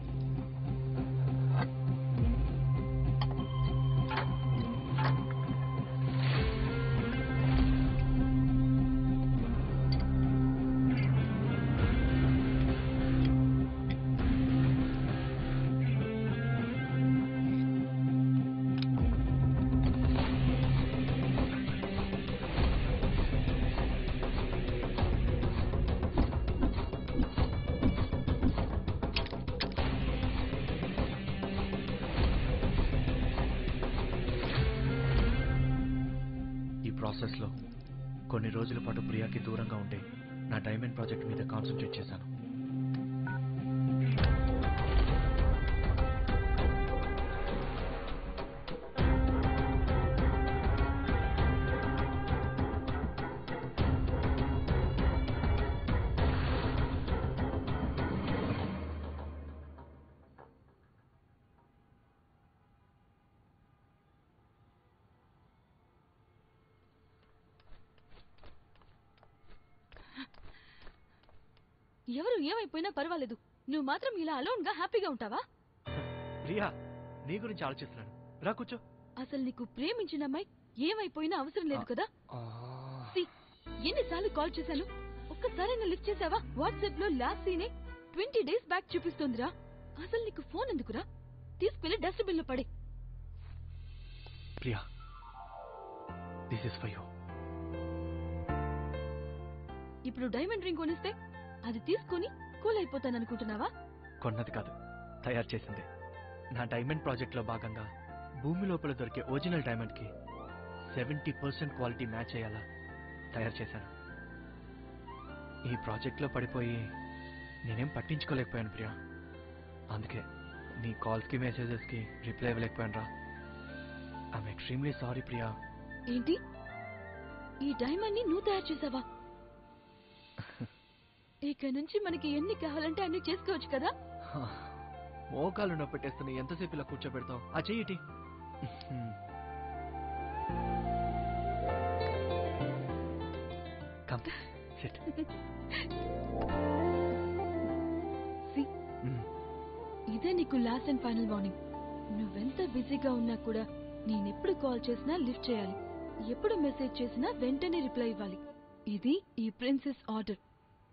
ఈ ప్రాసెస్లో కొన్ని రోజుల పాటు ప్రియాకి దూరంగా ఉండి నా డైమండ్ ప్రాజెక్ట్ మీద కాన్సన్ట్రేట్ చేశాను ఎవరు ఏమైపోయినా పర్వాలేదు నువ్వు మాత్రం ఇలా అలోన్ గా హ్యాపీగా ఉంటావా ప్రియా నీ గురించి ఆలోచిస్తున్నాను రా కూర్చో అసలు నీకు ప్రేమించిన అమ్మాయి ఏమైపోయినా అవసరం లేదు కదా సి ఎన్నిసార్లు కాల్ చేశాను ఒక్కసారైనా లిఫ్ట్ చేసావా వాట్సాప్ లో లాస్ట్ సీనే ట్వంటీ డేస్ బ్యాక్ చూపిస్తోందిరా అసలు నీకు ఫోన్ ఎందుకురా తీసుకెళ్లి డస్ట్బిన్ లో పడే Priya this is for you ఇప్పుడు డైమండ్ రింగ్ కొనిస్తే అది తీసుకొని కూల్ అయిపోతాననుకుంటున్నావా కొన్నది కాదు తయారు చేసింది నా డైమండ్ ప్రాజెక్ట్ లో భాగంగా భూమి లోపల దొరికే ఒరిజినల్ డైమండ్ కి సెవెంటీ పర్సెంట్ క్వాలిటీ మ్యాచ్ అయ్యేలా తయారు చేశాను ఈ ప్రాజెక్ట్ లో పడిపోయి నేనేం పట్టించుకోలేకపోయాను ప్రియా అందుకే నీ కాల్స్ కి మెసేజెస్ కి రిప్లై ఇవ్వలేకపోయాను రా ఐఎమ్ ఎక్స్ట్రీమ్లీ సారీ ప్రియా ఏంటి ఈ డైమండ్ ని నువ్వు తయారు చేసావా ఇక నుంచి మనకి ఎన్ని కావాలంటే అన్ని చేసుకోవచ్చు కదా మోకాలు నొప్పి పెట్టేస్తున్నా ఎంతసేపు ఇలా కూర్చోబెడతావు ఆ చెయ్యిటి కమ్ సిట్ See, ఇదే నీకు లాస్ట్ అండ్ ఫైనల్ వార్నింగ్ నువ్వెంత బిజీగా ఉన్నా కూడా నేనెప్పుడు కాల్ చేసినా లిఫ్ట్ చేయాలి ఎప్పుడు మెసేజ్ చేసినా వెంటనే రిప్లై ఇవ్వాలి ఇది ఈ ప్రిన్సెస్ ఆర్డర్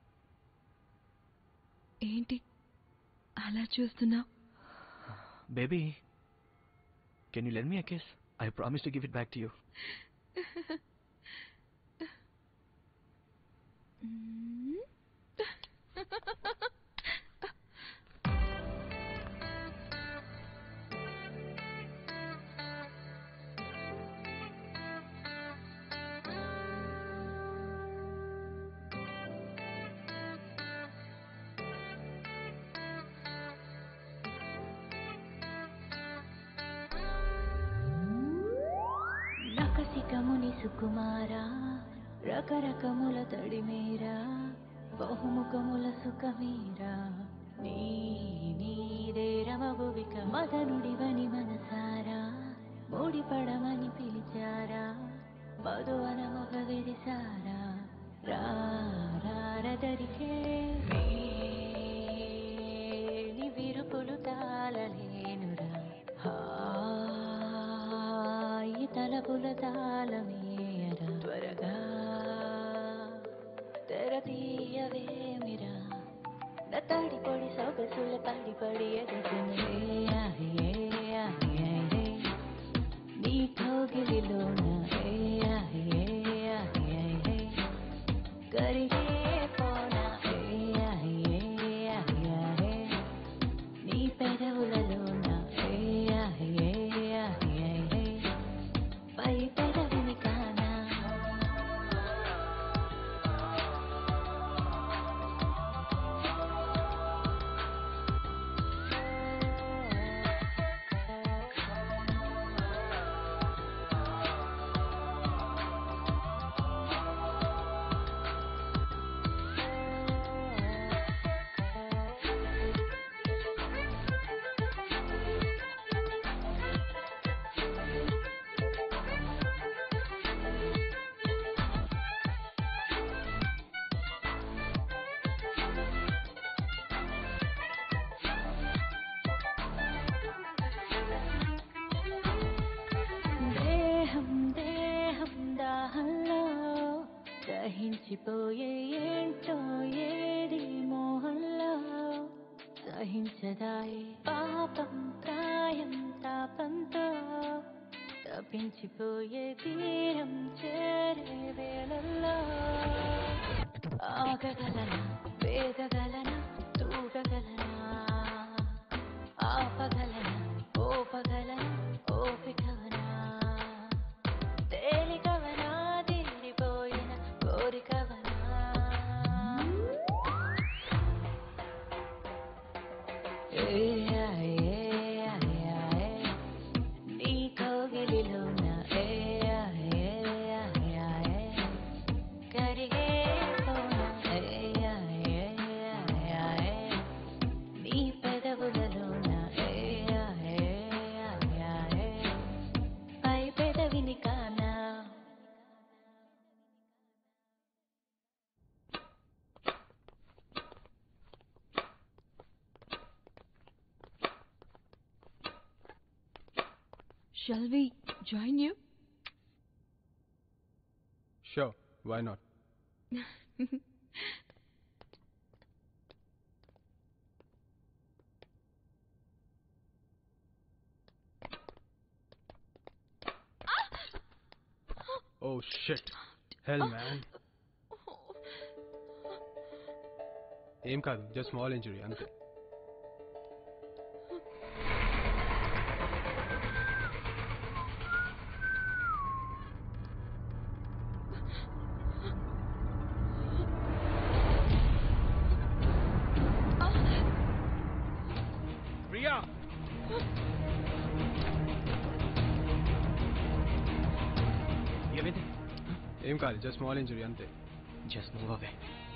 ఏంటి అలా చూస్తున్నా baby can you let me a kiss I promise to give it back to you రకసికముని సుకుమారా రకరకముల తడిమేరా బహుముఖముల సుఖమీరా నీ నీదే రమభువిక మదనుడివని మనసారా మూడిపడమని పిలిచారా మధువనముగ విరిసారా రారదరికే నీ విరుపులు తాళలేనురా హాయి తలపుల తాళమేయరా త్వరగా తెర తీయవేమిరా నా తాడి పొడి సొగసుల పడి పడి ఎదుగునే నీ కోగిలిలోన ఏ ఆహే ఆహే కరిగే పోనా ఏ ఆహే ఆహే నీ పెదవులలోన ఏ ఆహే ఆహే పై పెదవిని కానా దేహం దేహం దాహంలో దహించిపోయే ఏంటో ఏది మోహంలో సహించదాయే పాపం ప్రాయం తాపంతో తప్పించిపోయే తీరం చేరే వేళల్లో ఆగగలనా వేగగలనా తూగగలనా ఆపగలనా ఓపగలనా ఓపికవనా తేలికవనా తీరిపోయిన కోరికవనా ఏ ఆయ్ ఏ ఆయ్ ఆయ్ నీ కోగిలిలోన ఏ ఆయ్ ఏ ఆయ్ ఆయ్ కరిగే పోన ఏ ఆయ్ ఏ ఆయ్ ఆయ్ నీ పెదవులలోన ఏ ఆయ్ ఏ ఆయ్ ఆయ్ పై పెదవిని కానా shall we join you Sure, why not? Oh shit. Hell man. ఏం కాదు జస్ట్ స్మాల్ ఇంజరీ అంతే ప్రియా ఏమైంది ఏం కాదు జస్ట్ స్మాల్ ఇంజరీ అంతే జస్ట్ మూవ్ అవే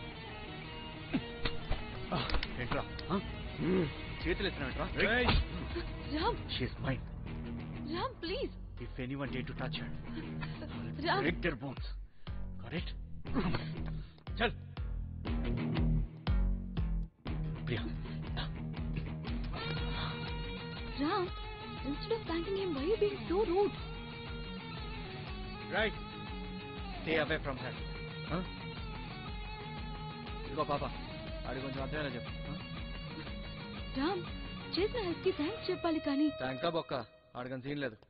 ఏంట్రా చేతులు ఎత్తినట్రా Ram she's mind Ram please if anyone dare to touch her Ram break their bones. Got it? చల్ Priya Ram instead of thanking him why are you being so rude right stay away from her ఇదిగో పాప అది కొంచెం అర్థమయ్యేలా చెప్పు రామ్ చేసిన హెల్ప్ కి థ్యాంక్స్ చెప్పాలి కానీ థ్యాంకా బొక్క ఆడకని సీన్ లేదు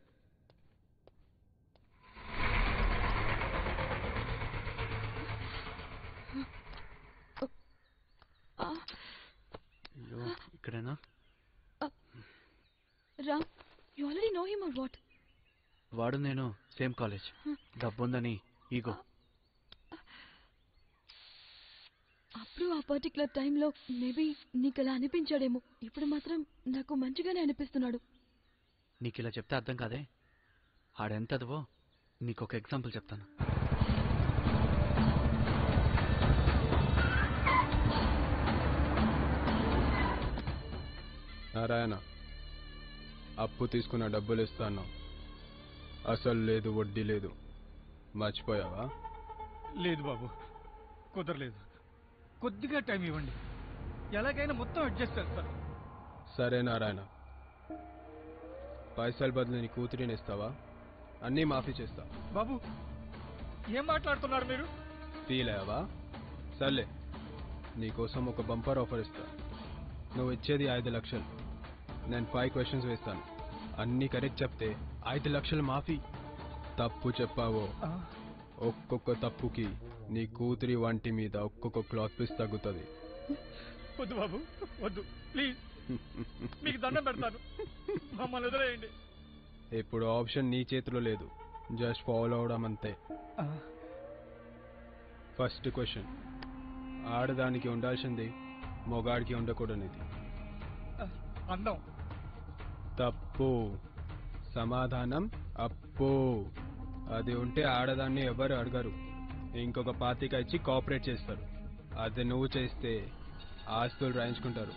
అయ్యో ఇక్కడేనా Ram you already know him or what వాడు నేను సేమ్ కాలేజ్ డబ్బుందని ఈగో అప్పుడు ఆ పర్టికులర్ టైంలో మేబీ నీకు అలా అనిపించాడేమో ఇప్పుడు మాత్రం నాకు మంచిగానే అనిపిస్తున్నాడు నీకు ఇలా చెప్తే అర్థం కాదే ఆడెంతదివో నీకు ఒక ఎగ్జాంపుల్ చెప్తాను నారాయణ అప్పు తీసుకున్న డబ్బులు ఇస్తాను అసలు లేదు వడ్డీ లేదు మర్చిపోయావా లేదు బాబు కుదరలేదు కొద్దిగా టైం ఇవ్వండి ఎలాగైనా మొత్తం అడ్జస్ట్ చేస్తాను సరే నారాయణ పైసలు బదులు నీ కూతురిని ఇస్తావా అన్నీ మాఫీ చేస్తా బాబు ఏం మాట్లాడుతున్నారు మీరు ఫీల్ అయ్యావా సర్లే నీకోసం ఒక బంపర్ ఆఫర్ ఇస్తా నువ్వు ఇచ్చేది ఐదు లక్షలు నేను ఫైవ్ క్వశ్చన్స్ వేస్తాను అన్నీ కరెక్ట్ చెప్తే ఐదు లక్షలు మాఫీ తప్పు చెప్పావో ఒక్కొక్క తప్పుకి నీ కూతురి వంటి మీద ఒక్కొక్క క్లాత్ పీస్ తగ్గుతుంది వద్దు బాబు వద్దు ప్లీజ్ మీకు దండం పెడతాను మమ్మల్ని వదిలేయండి ఇప్పుడు ఆప్షన్ నీ చేతిలో లేదు జస్ట్ ఫాలో అవడం అంతే ఫస్ట్ క్వశ్చన్ ఆడదానికి ఉండాల్సింది మొగాడికి ఉండకూడనిది అందం తప్పు సమాధానం అప్పు అది ఉంటే ఆడదాన్ని ఎవరు అడగరు ఇంకొక పాతిక ఇచ్చి కోఆపరేట్ చేస్తారు అది నువ్వు చేస్తే ఆస్తులు రాయించుకుంటారు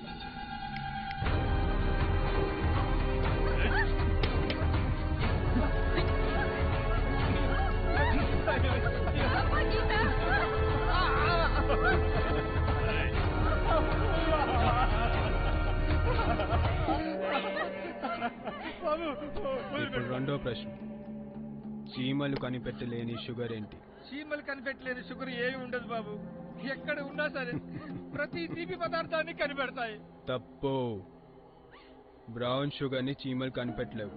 ఇప్పుడు రెండో ప్రశ్న చీమలు కనిపెట్టలేని షుగర్ ఏంటి చీమలు కనిపెట్టలేని షుగర్ ఏమి ఉండదు బాబు ఎక్కడ ఉన్నా సరే ప్రతి తీపి పదార్థాన్ని కనిపెడతాయి తప్పు బ్రౌన్ షుగర్ ని చీమలు కనిపెట్టలేవు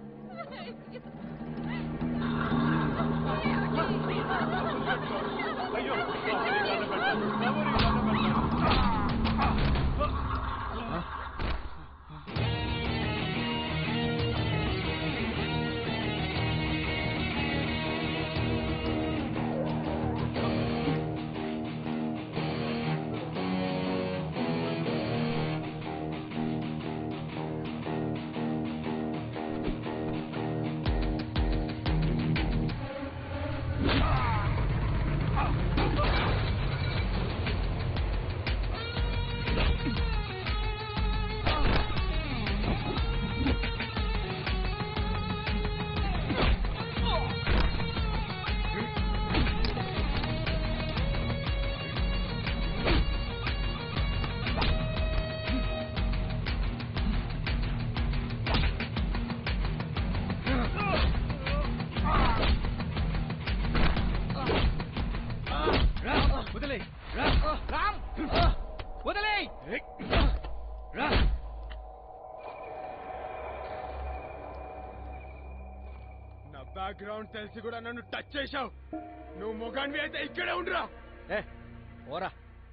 బ్యాక్గ్రౌండ్ తెలిసి కూడా నన్ను టచ్ చేశావు నువ్వు మొగాన్వి అయితే ఇక్కడే ఉండురా ఏ ఓరా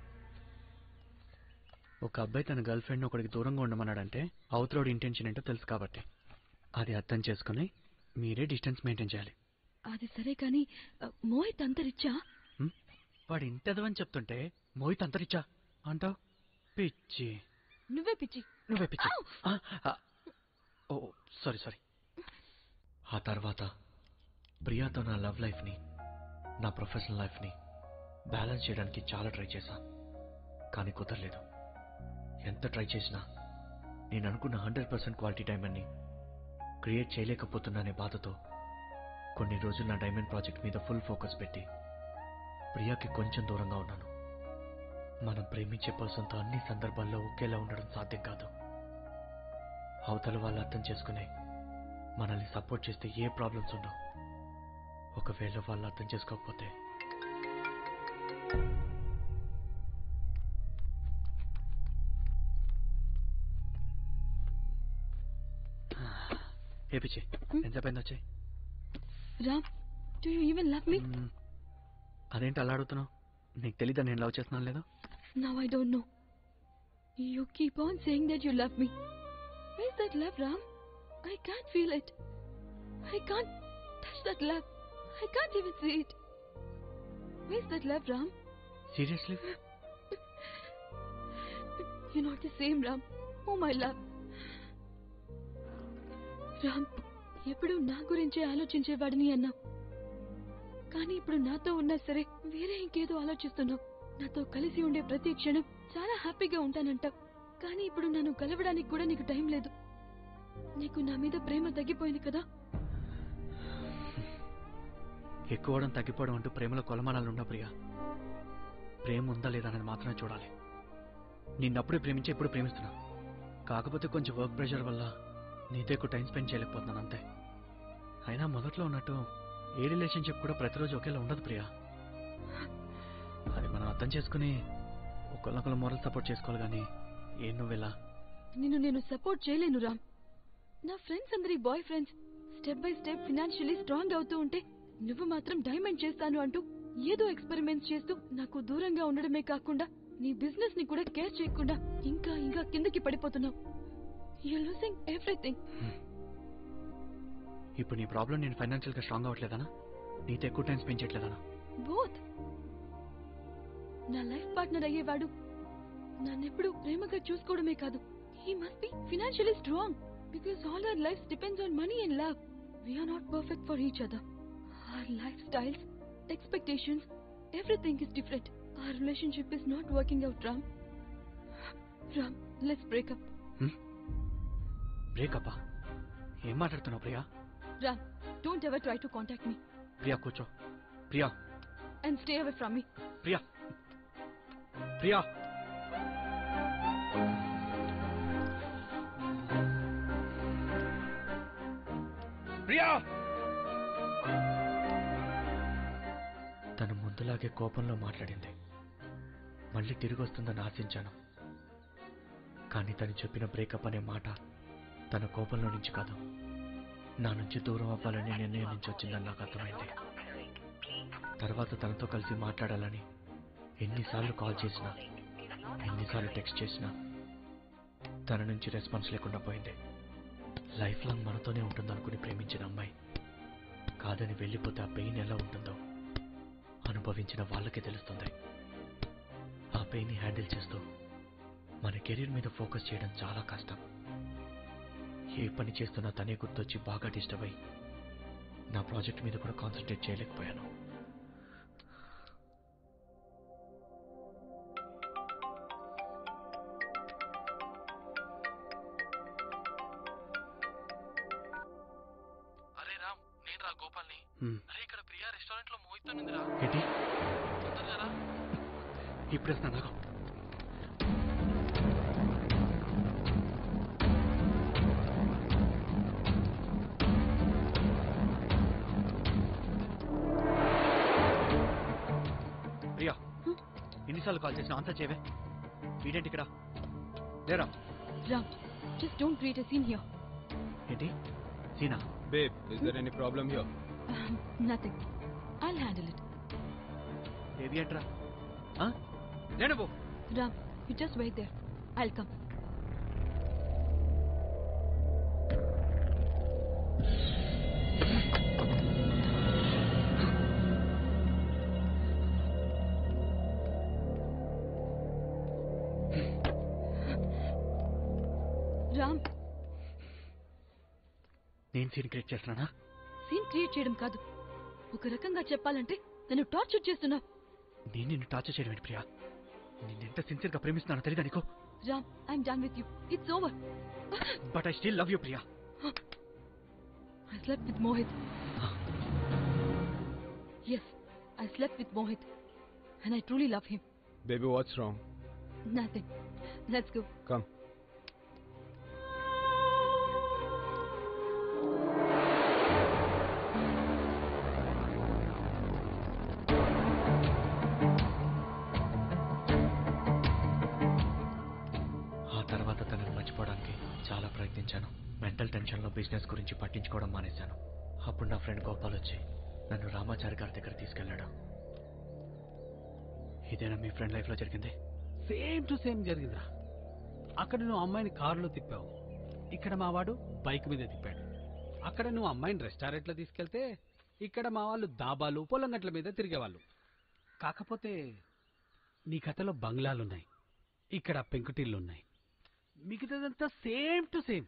ఒక అబ్బాయి తన గర్ల్ ఫ్రెండ్ ఒకడికి దూరంగా ఉండమన్నాడంటే అవతలోడి ఇంటెన్షన్ ఏంటో తెలుసు కాబట్టి అది అర్థం చేసుకుని మీరే డిస్టెన్స్ మెయింటైన్ చేయాలి అది సరే కానీ ఆ, మోహిత్ అంతరిచ్చా వాడు ఇంటదవని చెప్తుంటే మోహిత్ అంతరిచ్చా అంటావు పిచ్చి నువ్వే పిచ్చి నువ్వే పిచ్చి ఆ, ఆ. ఓ సారీ సారీ ఆ తర్వాత ప్రియాతో నా లవ్ లైఫ్ని నా ప్రొఫెషనల్ లైఫ్ని బ్యాలెన్స్ చేయడానికి చాలా ట్రై చేశా కానీ కుదరలేదు ఎంత ట్రై చేసినా నేను అనుకున్న హండ్రెడ్ పర్సెంట్ క్వాలిటీ డైమండ్ని క్రియేట్ చేయలేకపోతున్నానే బాధతో కొన్ని రోజులు నా డైమండ్ ప్రాజెక్ట్ మీద ఫుల్ ఫోకస్ పెట్టి ప్రియాకి కొంచెం దూరంగా ఉన్నాను మనం ప్రేమించే పర్సన్తో అన్ని సందర్భాల్లో ఒకేలా ఉండడం సాధ్యం కాదు అవతల వాళ్ళు అర్థం చేసుకుని మనల్ని సపోర్ట్ చేస్తే ఏ ప్రాబ్లమ్స్ ఉండవు ఒకవేళ వాళ్ళు అర్థం చేసుకోకపోతే ఏ పిచ్చి ఎంతసేపు వచ్చాయి Ram do you even love me అదేంటి అలా అడుగుతున్నావు నీకు తెలీదా నేను లవ్ చేస్తున్నాను లేదో Now I don't know. You keep on saying that you love me. Where's that love, Ram? I can't feel it. I can't touch that love. I can't even see it. Where's that love, Ram? Seriously You're not the same, Ram. Oh, my love. Ram ఎప్పుడు నా గురించే ఆలోచించేవాడిని అన్నావు కానీ ఇప్పుడు నాతో ఉన్నా సరే వేరే ఇంకేదో ఆలోచిస్తున్నావు నాతో కలిసి ఉండే ప్రతి క్షణం చాలా హ్యాపీగా ఉంటానంటావు కానీ ఇప్పుడు నన్ను కలవడానికి కూడా నీకు టైం లేదు నీకు నా మీద ప్రేమ తగ్గిపోయింది కదా ఎక్కువడం తగ్గిపోవడం అంటూ ప్రేమలో కొలమానాలు ఉన్న ప్రియా ప్రేమ ఉందా లేదా అనేది మాత్రమే చూడాలి నిన్నప్పుడే ప్రేమించి ఎప్పుడు ప్రేమిస్తున్నా కాకపోతే కొంచెం వర్క్ ప్రెషర్ వల్ల నీతో ఎక్కువ టైం స్పెండ్ చేయలేకపోతున్నాను అంతే అయినా మొదట్లో ఉన్నట్టు ఏ రిలేషన్షిప్ కూడా ప్రతిరోజు ఒకేలా ఉండదు ప్రియా అది మనం అర్థం చేసుకుని ఒకళ్ళొకళ్ళు మోరల్ సపోర్ట్ చేసుకోవాలి కానీ ఏం నువ్వెలా నిన్ను నేను సపోర్ట్ చేయలేను రామ్ నా ఫ్రెండ్స్ అందరి boy friends step by step financially strong అవుతూ ఉంటే నువ్వు మాత్రం డైమండ్ చేస్తాను అంటూ ఏదో ఎక్స్పెరిమెంట్స్ చేస్తూ నాకు దూరంగా ఉండడమే కాకుండా నీ బిజినెస్ ని కూడా కేర్ చేయకుండా ఇంకా ఇంకా కిందకి పడిపోతున్నావు యూ లూసింగ్ ఎవ్రీథింగ్ ఇప్పుడు నీ ప్రాబ్లం నేను ఫైనాన్షియల్ గా స్ట్రాంగ్ అవ్వట్లేదనా నీతో ఎక్కువ టైం స్పెండ్ చేయట్లేదనా బోత్ నా లైఫ్ పార్ట్నర్ అయ్యేవాడు నన్నెప్పుడు ప్రేమగా చూసుకోవడమే కాదు he must be financially strong because all our life depends on money and love we're not perfect for each other our life styles expectations everything is different our relationship is not working out Ram Ram let's breakup బ్రేకప్పా ఏం మాట్లాడుతున్నావు Priya Ram don't ever try to contact me Priya కూర్చో Priya and stay away from me Priya Priya Priya తను ముందులాగే కోపంలో మాట్లాడింది మళ్ళీ తిరిగి వస్తుందని ఆశించాను కానీ తను చెప్పిన బ్రేకప్ అనే మాట తన కోపంలో నుంచి కాదు నా నుంచి దూరం అవ్వాలని నిర్ణయం నుంచి వచ్చిందని నాకు అర్థమైంది తర్వాత తనతో కలిసి మాట్లాడాలని ఎన్నిసార్లు కాల్ చేసినా ఎన్నిసార్లు టెక్స్ట్ చేసినా తన నుంచి రెస్పాన్స్ లేకుండా పోయింది లైఫ్ లాంగ్ మనతోనే ఉంటుందనుకుని ప్రేమించిన అమ్మాయి కాదని వెళ్ళిపోతే ఆ పెయిన్ ఎలా ఉంటుందో అనుభవించిన వాళ్ళకే తెలుస్తుంది ఆ పెయిన్ని హ్యాండిల్ చేస్తూ మన కెరీర్ మీద ఫోకస్ చేయడం చాలా కష్టం ఏ పని చేస్తున్నా తనే గుర్తొచ్చి బాగా డిస్టర్బ్ అయ్యి నా ప్రాజెక్ట్ మీద కూడా కాన్సన్ట్రేట్ చేయలేకపోయాను అరే రామ్ నేను రా గోపాల్ని హ్మ్. అరే ఇక్కడ ప్రియా రెస్టారెంట్ లో మోహిత్ ఉందిరా ఏంటి తొందరగా రా ఇప్పుడు వస్తాను నాకు ప్రియా ఎన్నిసార్లు కాల్ చేసినా ఆన్సర్ చేయవే వీడేంటి ఇక్కడ లేరా Ram just don't create a scene here ఏంటి సీనా Babe, is there any problem here? Nothing I handle it baby అంటరా నేను పో Ram you just wait there I'll come Ram నేను సీన్ క్రియేట్ చేస్తున్నానా సీన్ క్రియేట్ చేయడం కాదు ఒక రకంగా చెప్పాలంటే నన్ను టార్చర్ చేస్తున్నావు నేను నిన్ను టార్చర్ చేయడం ఏంటి ప్రియా నిన్ను ఎంత సిన్సియర్గా ప్రేమిస్తున్నానో తెలీదా నీకు Ram I'm done with you it's over but I still love you Priya I slept with Mohit. Yes, I slept with Mohit. And I truly love him. Baby, what's wrong? Nothing. Let's go. Come. ఆ తర్వాత తనని మర్చిపోవడానికి చాలా ప్రయత్నించాను mental టెన్షన్లో business గురించి పట్టించుకోవడం మానేశాను అప్పుడు నా ఫ్రెండ్ గోపాల్ వచ్చి నన్ను రామాచారి గారి దగ్గర తీసుకెళ్ళాడు ఇదేనా మీ ఫ్రెండ్ లైఫ్లో జరిగింది సేమ్ టు సేమ్ జరిగిందిరా అక్కడ నువ్వు అమ్మాయిని కారులో తిప్పావు ఇక్కడ మా వాడు బైక్ మీద తిప్పాడు అక్కడ నువ్వు అమ్మాయిని రెస్టారెంట్లో తీసుకెళ్తే ఇక్కడ మా వాళ్ళు దాబాలు పొలంగట్ల మీద తిరిగేవాళ్ళు కాకపోతే నీ కథలో బంగ్లాలున్నాయి ఇక్కడ పెంకుటిల్లున్నాయి మిగతాదంతా సేమ్ టు సేమ్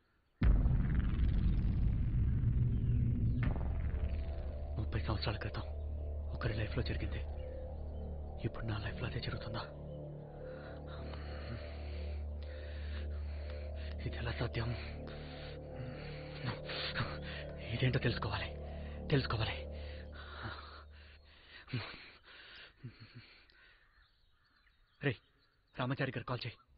ముప్పై సంవత్సరాల క్రితం ఒకరి లైఫ్లో జరిగింది ఇప్పుడు నా లైఫ్లో అదే జరుగుతుందా ఇది ఎలా సాధ్యం ఇదేంటో తెలుసుకోవాలి తెలుసుకోవాలి రే రామాచారి గారు కాల్ చేయి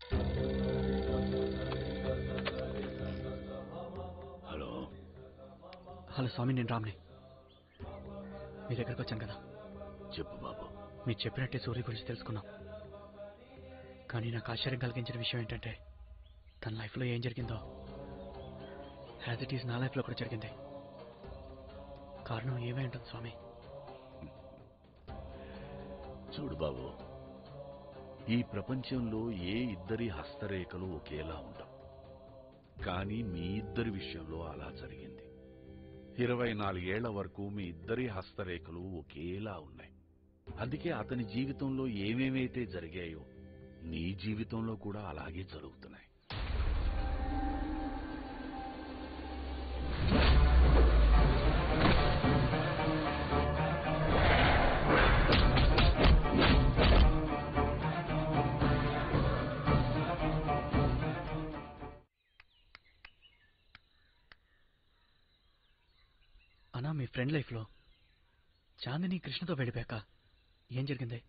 హలో హలో స్వామి నేను రామ్ని మీ దగ్గరకు వచ్చాను కదా చెప్పు బాబు మీరు చెప్పినట్టే సూర్య గురించి తెలుసుకున్నాం కానీ నాకు ఆశ్చర్యం కలిగించిన విషయం ఏంటంటే తన లైఫ్లో ఏం జరిగిందో యాజ్ ఇట్ ఈస్ నా లైఫ్లో కూడా జరిగింది కారణం ఏమై ఉంటుంది స్వామి చూడు బాబు ఈ ప్రపంచంలో ఏ ఇద్దరి హస్తరేఖలు ఒకేలా ఉండవు కానీ మీ ఇద్దరి విషయంలో అలా జరిగింది ఇరవై నాలుగేళ్ల వరకు మీ ఇద్దరి హస్తరేఖలు ఒకేలా ఉన్నాయి అందుకే అతని జీవితంలో ఏమేమైతే జరిగాయో నీ జీవితంలో కూడా అలాగే జరుగుతున్నాయి అన్నా మీ ఫ్రెండ్ లైఫ్లో చాందిని కృష్ణతో వెళ్ళిపోయాక ఏం జరిగింది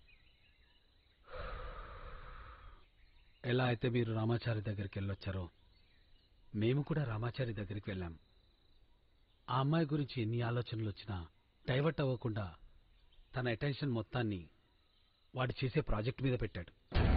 ఎలా అయితే మీరు రామాచారి దగ్గరికి వెళ్ళొచ్చారో మేము కూడా రామాచారి దగ్గరికి వెళ్ళాం ఆ అమ్మాయి గురించి ఎన్ని ఆలోచనలు వచ్చినా డైవర్ట్ అవ్వకుండా తన అటెన్షన్ మొత్తాన్ని వాడు చేసే ప్రాజెక్ట్ మీద పెట్టాడు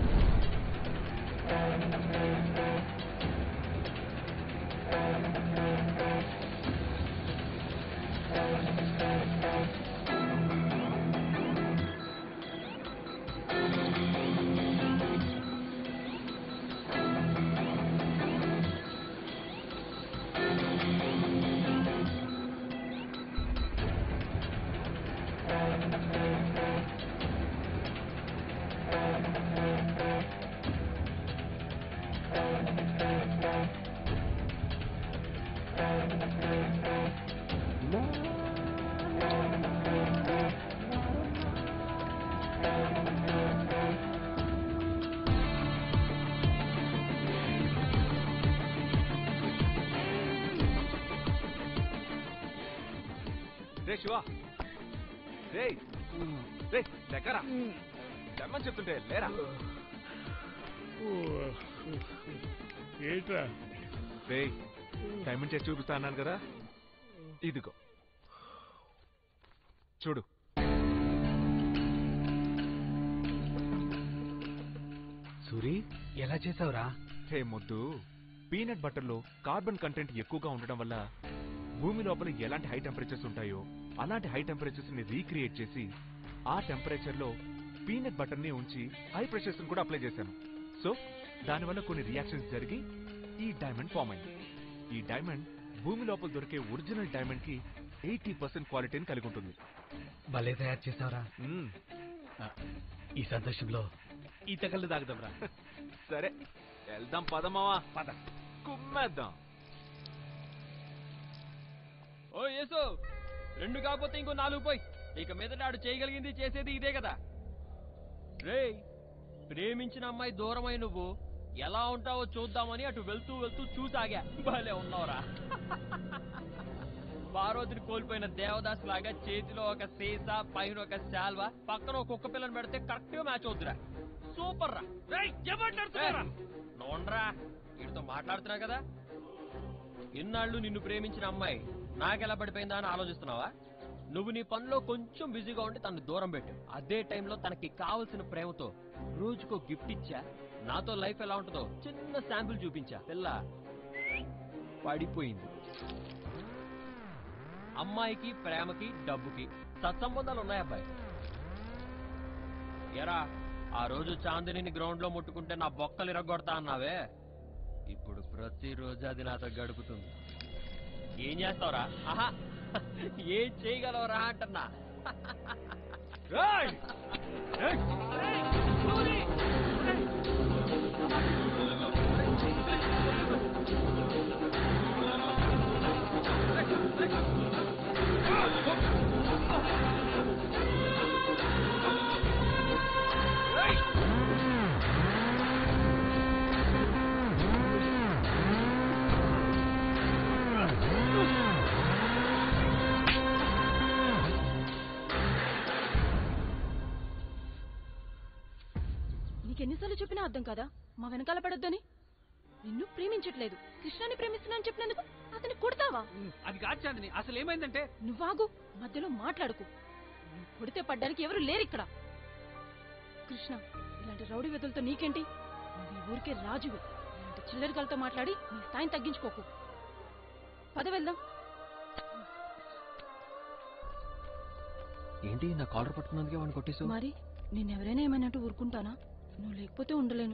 రే శివ రే రే దగ్గరా తెమ్మని చెప్తుంటే లేరా ఏంట్రా రే డైమండ్ చేసి చూపిస్తా అన్నాను కదా ఇదిగో చూడు సూరి ఎలా చేసావురా హే ముద్దు పీనట్ బటర్లో కార్బన్ కంటెంట్ ఎక్కువగా ఉండడం వల్ల భూమి లోపల ఎలాంటి హై టెంపరేచర్స్ ఉంటాయో అలాంటి హై టెంపరేచర్స్ ని రీక్రియేట్ చేసి ఆ టెంపరేచర్ లో పీనట్ బటర్ ని ఉంచి హై ప్రెషర్స్ కూడా అప్లై చేశాను సో దానివల్ల కొన్ని రియాక్షన్స్ జరిగి ఈ డైమండ్ ఫామ్ అయింది ఈ డైమండ్ భూమి లోపల దొరికే ఒరిజినల్ డైమండ్ కి ఎయిటీ పర్సెంట్ క్వాలిటీని కలిగి ఉంటుంది భలే తయారు చేసావరా ఈ సంతోషంలో ఈత కళ్ళు తాగుదాంరా సరే వెళ్దాం పదమావా పద కుమ్మేద్దాం ఓ యేసు రెండు కాకపోతే ఇంకో నాలుగు పోయి ఇక మీదట ఆడు చేయగలిగింది చేసేది ఇదే కదా రేయ్ ప్రేమించిన అమ్మాయి దూరమై నువ్వు ఎలా ఉంటావో చూద్దామని అటు వెళ్తూ వెళ్తూ చూసాగా భలే ఉన్నావురా పార్వతిని కోల్పోయిన దేవదాస్ లాగా చేతిలో ఒక సీసా పైన ఒక శాల్వా పక్కన ఒక కుక్క పిల్లని పెడితే కరెక్ట్ గా మ్యాచ్ అవుతురా సూపర్ రా రేయ్, ఏం మాట్లాడుతున్నావురా? నోండ్రా వీడితో మాట్లాడుతున్నా కదా ఇన్నాళ్ళు నిన్ను ప్రేమించిన అమ్మాయి నాకెలా పడిపోయిందా అని ఆలోచిస్తున్నావా నువ్వు నీ పనిలో కొంచెం బిజీగా ఉండి తను దూరం పెట్టు అదే టైంలో తనకి కావలసిన ప్రేమతో రోజుకో గిఫ్ట్ ఇచ్చా నాతో లైఫ్ ఎలా ఉంటుందో చిన్న శాంపుల్ చూపించా పిల్ల పడిపోయింది అమ్మాయికి ప్రేమకి డబ్బుకి సత్సంబంధాలు ఉన్నాయి అబ్బాయి ఎరా ఆ రోజు చాందిని గ్రౌండ్ లో ముట్టుకుంటే నా బొక్కలు ఇరగొడతా అన్నావే ఇప్పుడు ప్రతిరోజు అది నాతో గడుపుతుంది ఏం చేస్తావురా ఆహా ఏం చేయగలవురా అంటున్నా నీకెన్నిసార్లు చెప్పినా అర్థం కదా మా వెనకాల పడొద్దని నిన్ను ప్రేమించట్లేదు కృష్ణని ప్రేమిస్తున్నాను చెప్పినందుకు అతన్ని కొడతావా అది కాదు చాందిని అసలు ఏమైందంటే నువ్వాగు మధ్యలో మాట్లాడుకు నువ్వు కొడితే పడ్డానికి ఎవరు లేరు ఇక్కడ కృష్ణ ఇలాంటి రౌడీ వెతులతో నీకేంటి నువ్వు ఈ ఊరికే రాజువి ఇలాంటి చిల్లరికలతో మాట్లాడి నీ స్థాయిని తగ్గించుకోకు పద వెళ్దాం ఏంటి నా కాలర్ పట్టుకున్నందుకే వాడిని కొట్టేసావు మరి నేనెవరైనా ఏమైనట్టు ఊరుకుంటానా నువ్వు లేకపోతే ఉండలేను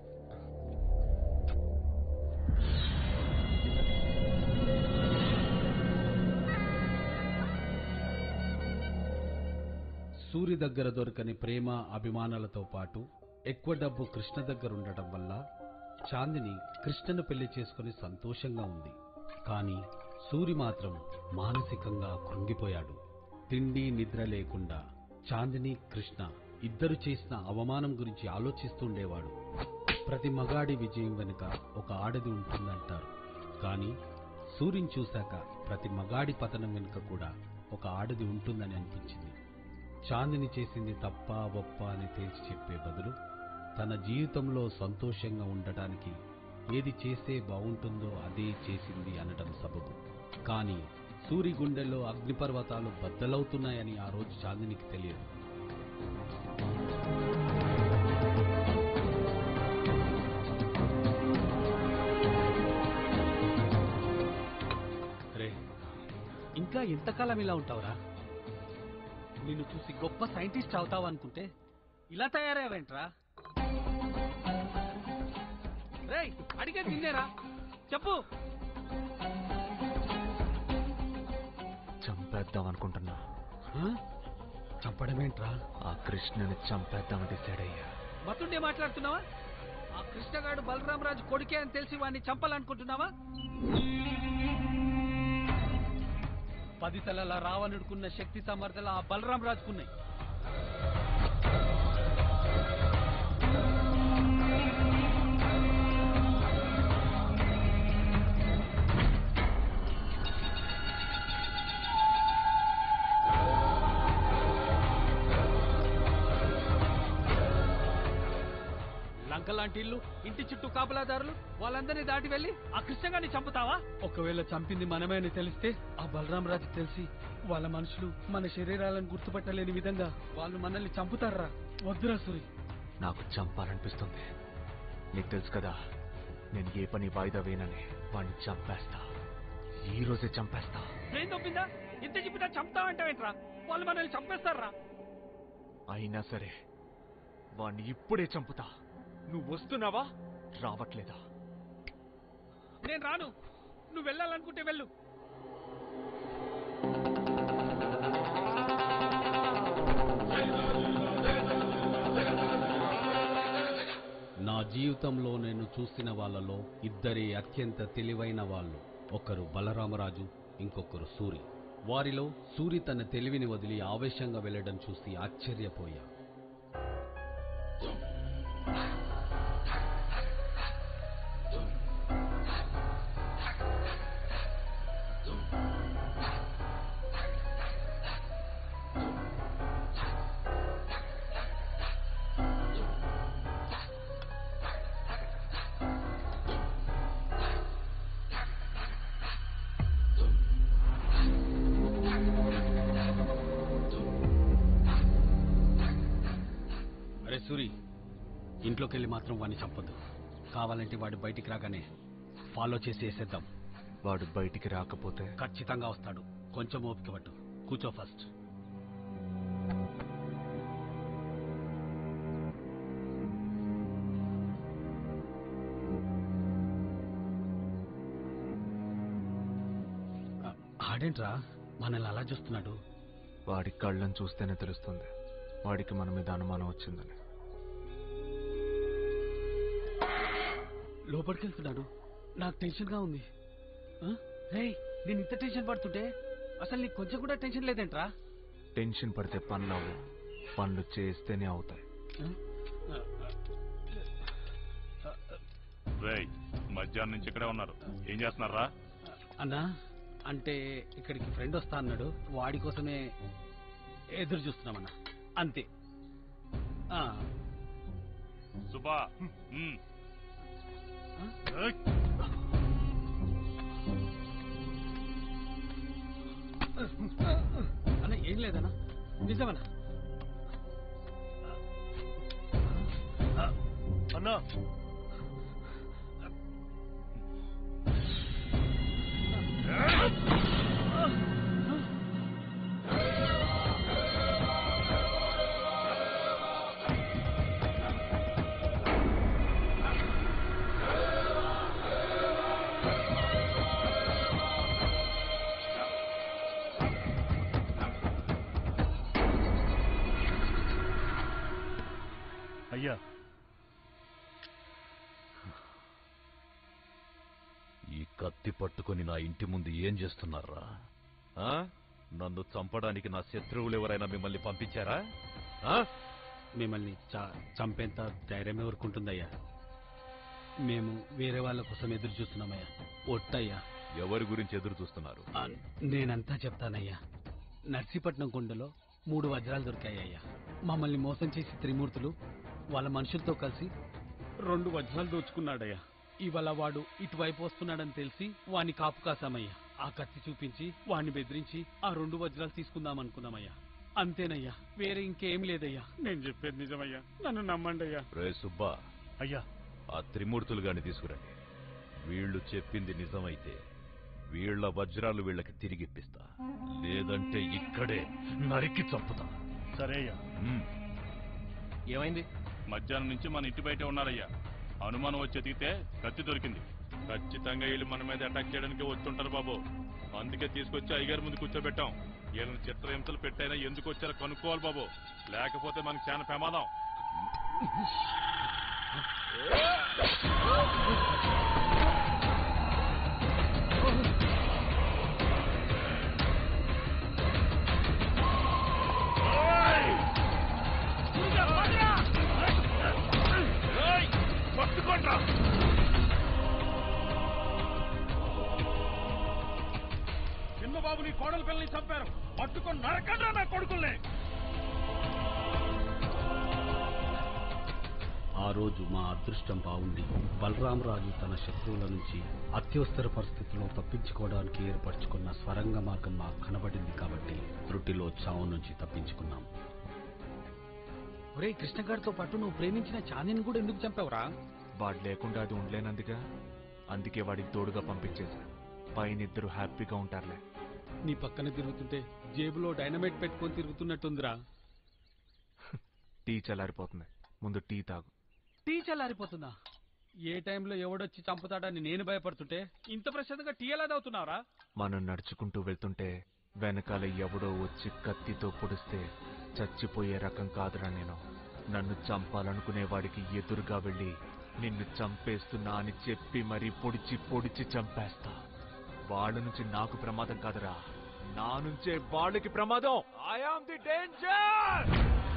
సూరి దగ్గర దొరకని ప్రేమ అభిమానాలతో పాటు ఎక్కువ డబ్బు కృష్ణ దగ్గర ఉండటం వల్ల చాందిని కృష్ణను పెళ్లి చేసుకుని సంతోషంగా ఉంది కానీ సూరి మాత్రం మానసికంగా కృంగిపోయాడు తిండి నిద్ర లేకుండా చాందిని కృష్ణ ఇద్దరు చేసిన అవమానం గురించి ఆలోచిస్తుండేవాడు ప్రతి మగాడి విజయం వెనుక ఒక ఆడది ఉంటుందంటారు కానీ సూర్యుని చూశాక ప్రతి మగాడి పతనం వెనుక కూడా ఒక ఆడది ఉంటుందని అనిపించింది చాందిని చేసింది తప్ప ఒప్ప అని తేల్చి చెప్పే బదులు తన జీవితంలో సంతోషంగా ఉండటానికి ఏది చేస్తే బాగుంటుందో అదే చేసింది అనటం సబబు కానీ సూరి గుండెల్లో అగ్నిపర్వతాలు బద్దలవుతున్నాయని ఆ రోజు చాందినికి తెలియదు రే ఇంకా ఎంతకాలం ఇలా ఉంటావురా నిన్ను చూసి గొప్ప సైంటిస్ట్ అవుతావు అనుకుంటే ఇలా తయారయ్యావేంట్రా రేయ్ అడిగే తిన్నేరా చెప్పు చంపేద్దాం అనుకుంటున్నా చంపడమేంట్రా ఆ కృష్ణని చంపేద్దామని డిసైడ్ అయ్యా మతుండే మాట్లాడుతున్నావా ఆ కృష్ణగాడు బలరామరాజు కొడుకే అని తెలిసి వాడిని చంపాలనుకుంటున్నావా పది తలల రావణుడుకున్న శక్తి సమర్థల ఆ బలరామరాజుకున్నాయి లంక లాంటి ఇల్లు ఇంటి చుట్టూ కాపలాదారులు వాళ్ళందరినీ దాటి వెళ్ళి ఆ కృష్ణగాన్ని చంపుతావా ఒకవేళ చంపింది మనమే అని తెలిస్తే ఆ బలరామరాజు తెలిసి వాళ్ళ మనుషులు మన శరీరాలను గుర్తుపట్టలేని విధంగా వాళ్ళు మనల్ని చంపుతారా వద్దురా సూరి నాకు చంపాలనిపిస్తుంది నీకు తెలుసు కదా నేను ఏ పని వాయిదా వేయనని వాడిని చంపేస్తా ఈ రోజే చంపేస్తా బ్రెయిన్ తప్పిందా ఇంత చెప్పినా చంపుతావంటావేంట్రా వాళ్ళు మనల్ని చంపేస్తారా అయినా సరే వాణ్ణి ఇప్పుడే చంపుతా నువ్వు వస్తున్నావా రావట్లేదా నేను రాను నువ్వు వెళ్ళాలనుకుంటే వెళ్ళు నా జీవితంలో నేను చూసిన వాళ్ళలో ఇద్దరే అత్యంత తెలివైన వాళ్ళు ఒకరు బలరామరాజు ఇంకొకరు సూరి వారిలో సూరి తన తెలివిని వదిలి ఆవేశంగా వెళ్ళడం చూసి ఆశ్చర్యపోయా అరే సూరి ఇంట్లోకి వెళ్ళి మాత్రం వాడిని చంపొద్దు కావాలంటే వాడు బయటికి రాగానే ఫాలో చేసి వేసేద్దాం వాడు బయటికి రాకపోతే ఖచ్చితంగా వస్తాడు కొంచెం ఓపిక పట్టు కూర్చో ఫస్ట్ ఆ- ఆడేంట్రా మనల్ని అలా చూస్తున్నాడు వాడి కళ్ళని చూస్తేనే తెలుస్తుంది వాడికి మన మీద అనుమానం వచ్చిందని లోపలికి వెళ్తున్నాడు నాకు టెన్షన్గా ఉంది రే నేను ఇంత టెన్షన్ పడుతుంటే అసలు నీకు కొంచెం కూడా టెన్షన్ లేదేంట్రా టెన్షన్ పడితే పనులు అవ్వు పనులు చేస్తేనే అవుతాయి రేయ్ మధ్యాహ్నం నుంచి ఇక్కడే ఉన్నారు ఏం చేస్తున్నారా అన్నా అంటే ఇక్కడికి ఫ్రెండ్ వస్తా అన్నాడు వాడి కోసమే ఎదురు చూస్తున్నామన్నా అంతే ఆ, సుబ్బా ఉమ్. అన్న ఏం లేదన్నా నిజమన్నా అన్నా అయ్యా ఈ కత్తి పట్టుకొని నా ఇంటి ముందు ఏం చేస్తున్నారా ఆ? నన్ను చంపడానికి నా శత్రువులు ఎవరైనా మిమ్మల్ని పంపించారా ఆ? మిమ్మల్ని చ- చంపేంత ధైర్యం ఎవరుకుంటుందయ్యా మేము వేరే వాళ్ళ కోసం ఎదురు చూస్తున్నామయ్యా ఒట్టయ్యా ఎవరి గురించి ఎదురు చూస్తున్నారు ఆ, నేనంతా చెప్తానయ్యా నర్సీపట్నం కొండలో మూడు వజ్రాలు దొరికాయ్యా మమ్మల్ని మోసం చేసి త్రిమూర్తులు వాళ్ళ మనుషులతో కలిసి రెండు వజ్రాలు దోచుకున్నాడయ్యా ఇవాళ వాడు ఇటువైపు వస్తున్నాడని తెలిసి వాణ్ణి కాపు కాసామయ్యా ఆ కత్తి చూపించి వాణ్ణి బెదిరించి ఆ రెండు వజ్రాలు తీసుకుందాం అనుకున్నామయ్యా అంతేనయ్యా వేరే ఇంకేం లేదయ్యా నేను చెప్పేది నిజమయ్యా నన్ను నమ్మండి అయ్యా రే సుబ్బా అయ్యా ఆ త్రిమూర్తులు గాని తీసుకురండి వీళ్ళు చెప్పింది నిజమైతే వీళ్ళ వజ్రాలు వీళ్ళకి తిరిగిప్పిస్తా లేదంటే ఇక్కడే నరికి చంపుతా సరే అయ్యా ఉమ్. ఏమైంది మధ్యాహ్నం నుంచి మన ఇంటి బయటే ఉన్నారయ్యా అనుమానం వచ్చి ఎతికితే కత్తి దొరికింది ఖచ్చితంగా వీళ్ళు మన మీద అటాక్ చేయడానికి వచ్చుంటారు బాబు అందుకే తీసుకొచ్చి అయ్యగారి ముందు కూర్చోబెట్టాం వీళ్ళని చిత్రహింసలు పెట్టైనా ఎందుకు వచ్చారో కనుక్కోవాలి బాబు లేకపోతే మనకి చాలా ప్రమాదం పట్టుకోండ్రా చిన్నబాబు నీ కోడల పిల్లని చంపారు పట్టుకొని నరకండ్రా నా కొడుకుల్ని ఆ రోజు మా అదృష్టం బాగుండి బలరామరాజు తన శత్రువుల నుంచి అత్యవసర పరిస్థితుల్లో తప్పించుకోవడానికి ఏర్పరచుకున్న స్వరంగ మార్గం మాకు కనబడింది కాబట్టి త్రుటిలో చావు నుంచి తప్పించుకున్నాం ఒరే కృష్ణగారితో పాటు నువ్వు ప్రేమించిన చాందిని కూడా ఎందుకు చంపావురా వాడు లేకుండా అది ఉండలేనందుగా అందుకే వాడికి తోడుగా పంపించేశా పైన ఇద్దరు హ్యాపీగా ఉంటారులే నీ పక్కన తిరుగుతుంటే జేబులో డైనమైట్ పెట్టుకొని తిరుగుతున్నట్టుందిరా టీ చల్లారిపోతుంది ముందు టీ తాగు టీ చల్లారిపోతుందా ఏ టైంలో ఎవడొచ్చి చంపుతాడని నేను భయపడుతుంటే ఇంత ప్రశాంతంగా టీ ఎలా తాగుతున్నావురా మనం నడుచుకుంటూ వెళ్తుంటే వెనకాల ఎవడో వచ్చి కత్తితో పొడిస్తే చచ్చిపోయే రకం కాదురా నేను నన్ను చంపాలనుకునే వాడికి ఎదురుగా వెళ్ళి నిన్ను చంపేస్తున్నా అని చెప్పి మరీ పొడిచి పొడిచి చంపేస్తా వాళ్ళ నుంచి నాకు ప్రమాదం కాదురా నా నుంచే వాళ్ళకి ప్రమాదం ఐ ఆమ్ ది డేంజర్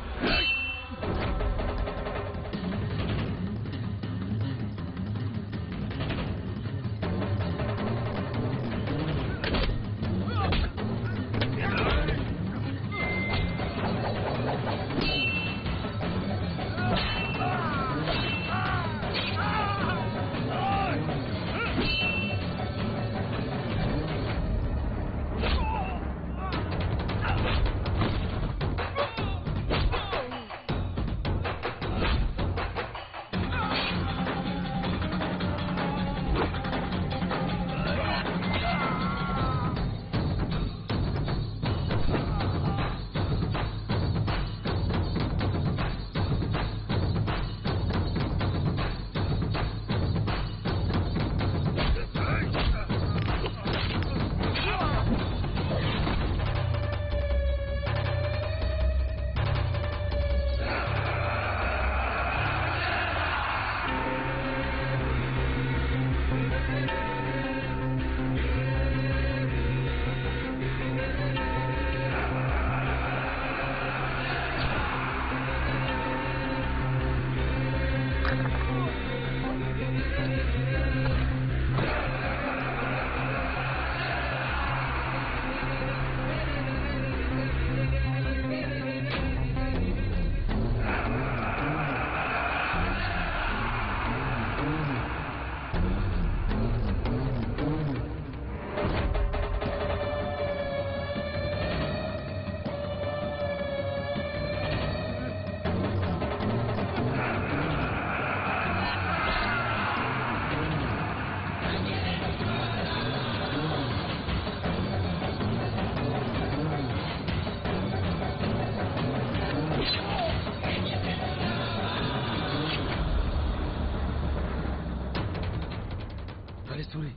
అరే సూరి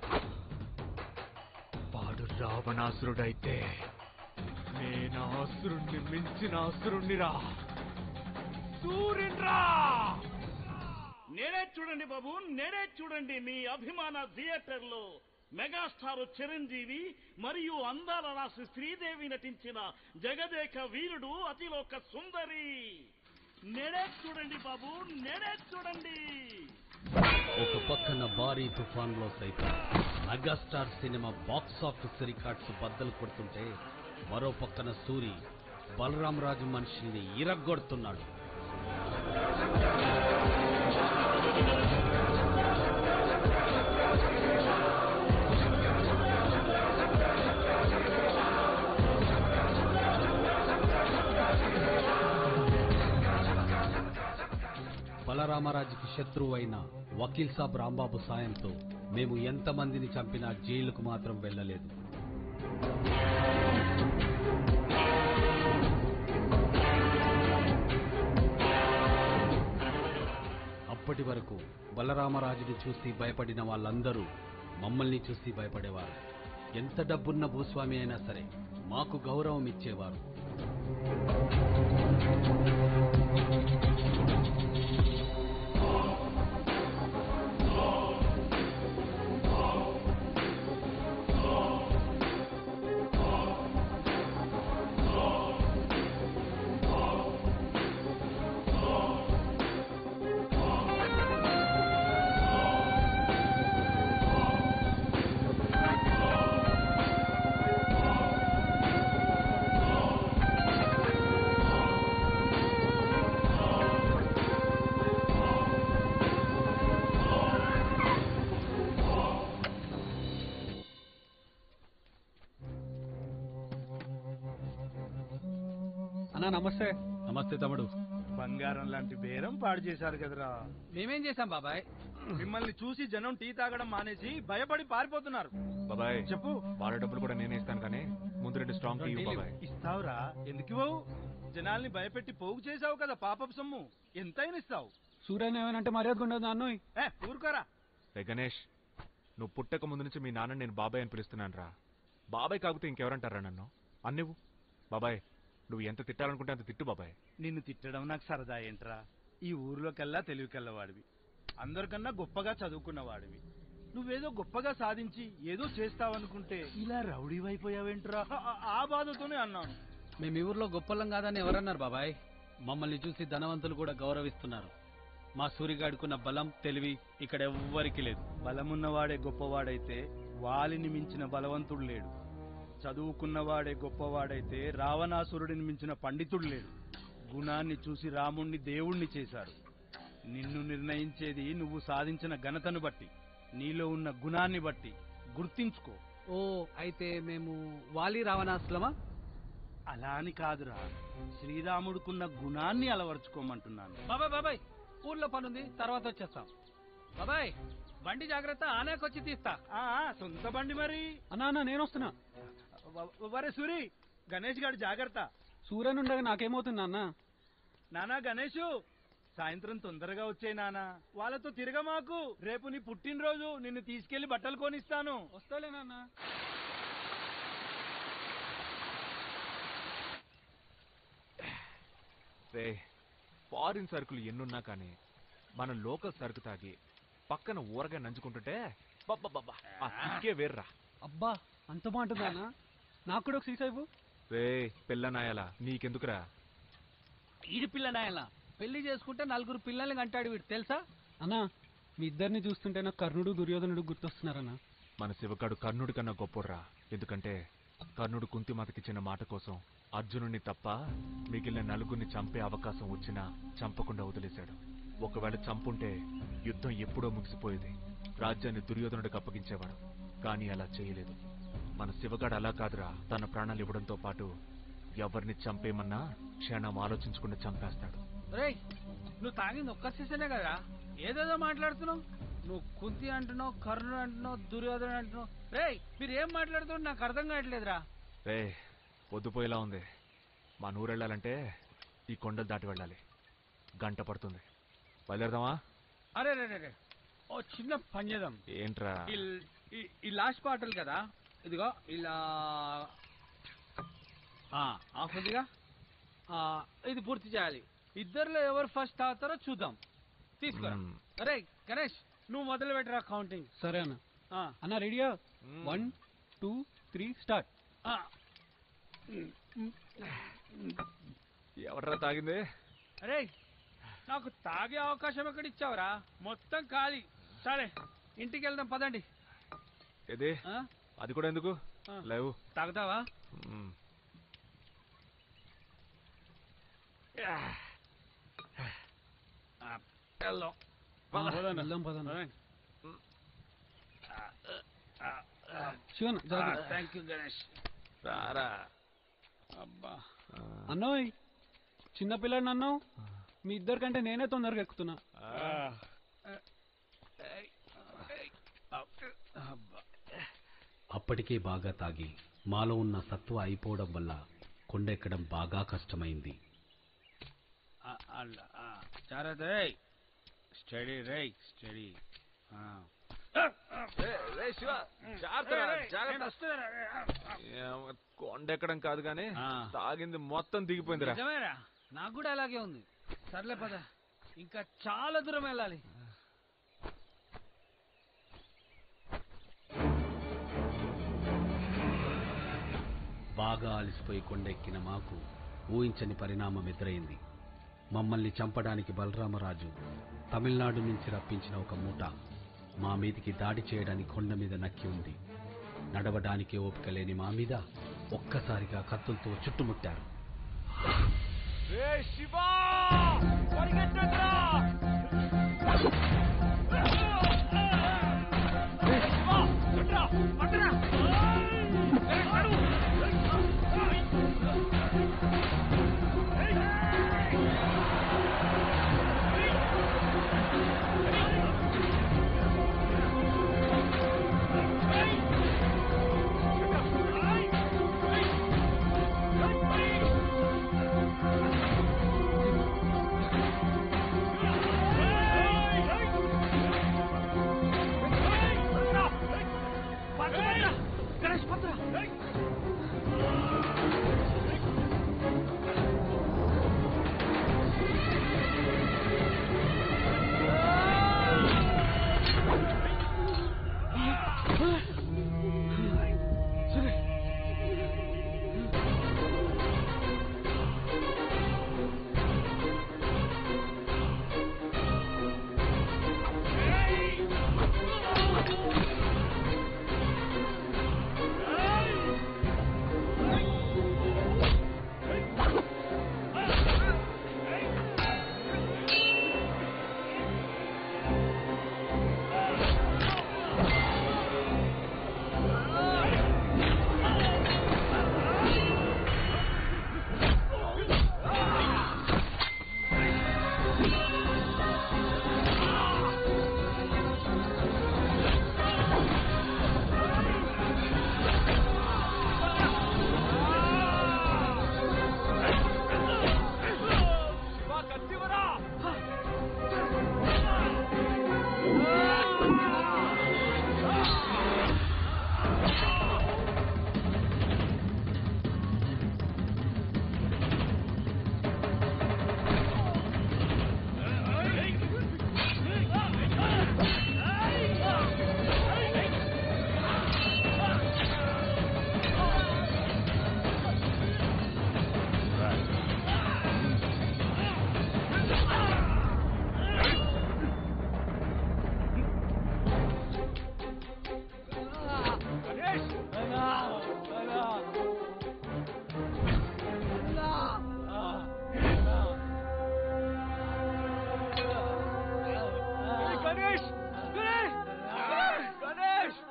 వాడు రావణాసురుడైతే నేను ఆసురుణ్ణి మించిన ఆసురుణ్ణిరా సూర్యుడ్రా నేనే చూడండి బాబు నేనే చూడండి మీ అభిమాన థియేటర్ లో మెగాస్టార్ చిరంజీవి మరియు అందాల రాసి శ్రీదేవి నటించిన జగదేక వీరుడు అతిలోక సుందరి నేనే చూడండి బాబు నేనే చూడండి ఒక పక్కన భారీ తుఫాన్లో సైతం మెగాస్టార్ సినిమా బాక్స్ ఆఫీస్ రికార్డ్స్ బద్దలు కొడుతుంటే మరో పక్కన సూరి బలరామరాజు మనిషిని ఇరగ్గొడుతున్నాడు బలరామరాజుకి శత్రువు అయిన వకీల్ సాబ్ రాంబాబు సాయంతో మేము ఎంతమందిని చంపినా జైలుకు మాత్రం వెళ్ళలేదు అప్పటి వరకు బలరామరాజుని చూసి భయపడిన వాళ్ళందరూ మమ్మల్ని చూసి భయపడేవారు ఎంత డబ్బున్న భూస్వామి అయినా సరే మాకు గౌరవం ఇచ్చేవారు అన్నా నమస్తే నమస్తే తమ్ముడు బంగారం లాంటి బేరం పాడు చేశారు కదరా మేమేం చేశాం బాబాయ్ మిమ్మల్ని చూసి జనం టీ తాగడం మానేసి భయపడి పారిపోతున్నారు బాబాయ్ చెప్పు వాళ్ళ డబ్బులు కూడా నేనే ఇస్తాను కానీ ముందు రెండు స్ట్రాంగ్ టీ ఇవ్వు బాబాయ్ ఇస్తావురా ఎందుకు ఇవ్వవు జనాల్ని భయపెట్టి పోగు చేసావు కదా పాపపు సొమ్ము ఎంతైనా ఇస్తావు సూర్యని ఏమనంటే మర్యాద ఉండదు నాన్నోయ్ ఏ ఊరుకోరా రే గణేష్ నువ్వు పుట్టక ముందు నుంచి మీ నాన్న నేను బాబాయ్ అని పిలుస్తున్నాను రా బాబాయ్ కాకపోతే ఇంకెవరంటారా నన్ను అన్నివు బాబాయ్ నువ్వు ఎంత తిట్టాలనుకుంటే అంత తిట్టు బాబాయ్ నిన్ను తిట్టడం నాకు సరదా ఏంట్రా ఈ ఊర్లోకెల్లా తెలివికెళ్ళవాడివి అందరికన్నా గొప్పగా చదువుకున్నవాడివి నువ్వేదో గొప్పగా సాధించి ఏదో చేస్తావనుకుంటే ఇలా రౌడీ అయిపోయావేంట్రా ఆ- ఆ బాధతోనే అన్నాను మేము ఈ ఊర్లో గొప్పలం కాదని ఎవరన్నారు బాబాయ్ మమ్మల్ని చూసి ధనవంతులు కూడా గౌరవిస్తున్నారు మా సూరిగాడుకున్న బలం తెలివి ఇక్కడ ఎవ్వరికి లేదు బలమున్నవాడే గొప్పవాడైతే వాలిని మించిన బలవంతుడు లేడు చదువుకున్నవాడే గొప్పవాడైతే రావణాసురుడిని మించిన పండితుడు లేడు గుణాన్ని చూసి రాముణ్ణి దేవుణ్ణి చేశారు నిన్ను నిర్ణయించేది నువ్వు సాధించిన ఘనతను బట్టి నీలో ఉన్న గుణాన్ని బట్టి గుర్తించుకో ఓ అయితే మేము వాలి రావణాసులమా అలా అని కాదురా శ్రీరాముడుకున్న గుణాన్ని అలవర్చుకోమంటున్నాను బాబాయ్ బాబాయ్ ఊర్లో పనుంది తర్వాత వచ్చేస్తాం బాబాయ్ బండి జాగ్రత్త ఆనాకొచ్చి తీస్తా ఆ, సొంత బండి మరి అన్నా అన్న నేను వస్తున్నా వ- వరే సూరి గణేష్ గారు జాగ్రత్త సూర్యన్ ఉండగా నాకేమవుతుంది అన్న నానా గణేషు సాయంత్రం తొందరగా వచ్చాయి నానా వాళ్ళతో తిరగమాకు రేపు నీ పుట్టినరోజు నిన్ను తీసుకెళ్లి బట్టలు కొనిస్తాను వస్తాలే నాన్న రే ఫారిన్ సరుకులు ఎన్నున్నా కానీ మనం లోకల్ సరుకు తాగి పక్కన ఊరగా నంచుకుంటుంటే బబ్బబ్బబ్బా, ఆ కిక్కే వేర్రా అబ్బా అంత బాగుంటుందా అన్న నాకు కూడా ఒక సీసా ఇవ్వు రే పిల్లనాయాల నీకెందుకురా ఈడి పిల్లనాయన పెళ్లి చేసుకుంటే నలుగురు పిల్లల్ని కంటాడు వీడు తెలుసా అన్నా మీ ఇద్దరిని చూస్తుంటే నాకు కర్ణుడు దుర్యోధనుడు గుర్తొస్తున్నారన్నా మన శివకాడు కర్ణుడి కన్నా గొప్పడ్రా ఎందుకంటే కర్ణుడు కుంతిమాతకిచ్చిన మాట కోసం అర్జునుడిని తప్ప మిగిలిన నలుగురిని చంపే అవకాశం వచ్చినా చంపకుండా వదిలేశాడు ఒకవేళ చంపుంటే యుద్ధం ఎప్పుడో ముగిసిపోయేది రాజ్యాన్ని దుర్యోధనుడికి అప్పగించేవాడు కానీ అలా చేయలేదు మన శివగాడు అలా కాదురా తన ప్రాణాలు ఇవ్వడంతో పాటు ఎవరిని చంపేమన్నా క్షణం ఆలోచించకుండా చంపేస్తాడు రేయ్ నువ్వు తాగింది ఒక్క సీసనే కదా ఏదేదో మాట్లాడుతున్నావు నువ్వు కుంతి అంటున్నావు కర్ణుడు అంటున్నావు దుర్యోధన అంటున్నావు రేయ్ మీరు ఏం మాట్లాడుతున్నావు నాకు అర్థం కావట్లేదురా రే పొద్దుపోయేలా ఉంది మా నూరు వెళ్ళాలంటే ఈ కొండలు దాటి వెళ్ళాలి గంట పడుతుంది బయలుదేరదామా అరే రే రే రే ఓ చిన్న పని చేద్దాం ఏంట్రా ఈ- ఈ- ఈ లాస్ట్ పాటలు కదా ఇదిగో ఇలా ఆ, ఆఫ్ ఉందిగా ఆ, ఇది పూర్తి చేయాలి ఇద్దరిలో ఎవరు ఫస్ట్ అవుతారో చూద్దాం తీసుకో మ్మ్. అరే గణేష్ నువ్వు మొదలు పెట్టరా కౌంటింగ్ సరే అన్న ఆ. అన్న రెడీయా వన్ టూ త్రీ స్టార్ట్ ఆ. ఎవడ్రా తాగింది అరే నాకు తాగే అవకాశం ఎక్కడ ఇచ్చావురా మొత్తం ఖాళీ సరే ఇంటికి వెళ్దాం పదండి ఏది ఆ? అది కూడా ఎందుకు ఆ. లేవు తాగుతావా మ్మ్. ఆ, వెళ్దాం వెళ్దాం పదన్న పదండి. శివన్ జాగ్రత్త థ్యాంక్ యూ గణేష్ రారా అబ్బా అన్నోయ్ చిన్నపిల్లని అన్నావు మీ ఇద్దరికంటే నేనే తొందరగా ఎక్కుతున్నా అప్పటికే బాగా తాగి మాలో ఉన్న సత్వ అయిపోవడం వల్ల కొండెక్కడం బాగా కష్టమైంది ఆ, అల్ల, ఆ. జాగ్రత్త రేయ్ స్టడీ రేయ్ స్టడీ ఆ. ఏమ, కొండెక్కడం కాదు కానీ తాగింది మొత్తం దిగిపోయిందిరా నిజమేరా నాకు కూడా అలాగే ఉంది సర్లే పద ఇంకా చాలా దూరం వెళ్ళాలి బాగా అలసిపోయి కొండెక్కిన మాకు ఊహించని పరిణామం ఎదురైంది మమ్మల్ని చంపడానికి బలరామరాజు తమిళనాడు నుంచి రప్పించిన ఒక మూట మా మీదికి దాడి చేయడానికి కొండ మీద నక్కి ఉంది నడవడానికి ఓపిక లేని మా మీద ఒక్కసారిగా కత్తులతో చుట్టుముట్టారు రే శివా పరిగెట్టండ్రా! రే శివా, కొట్రా, పట్టురా! రే, నడు! గణేష్ గణేష్ గణేష్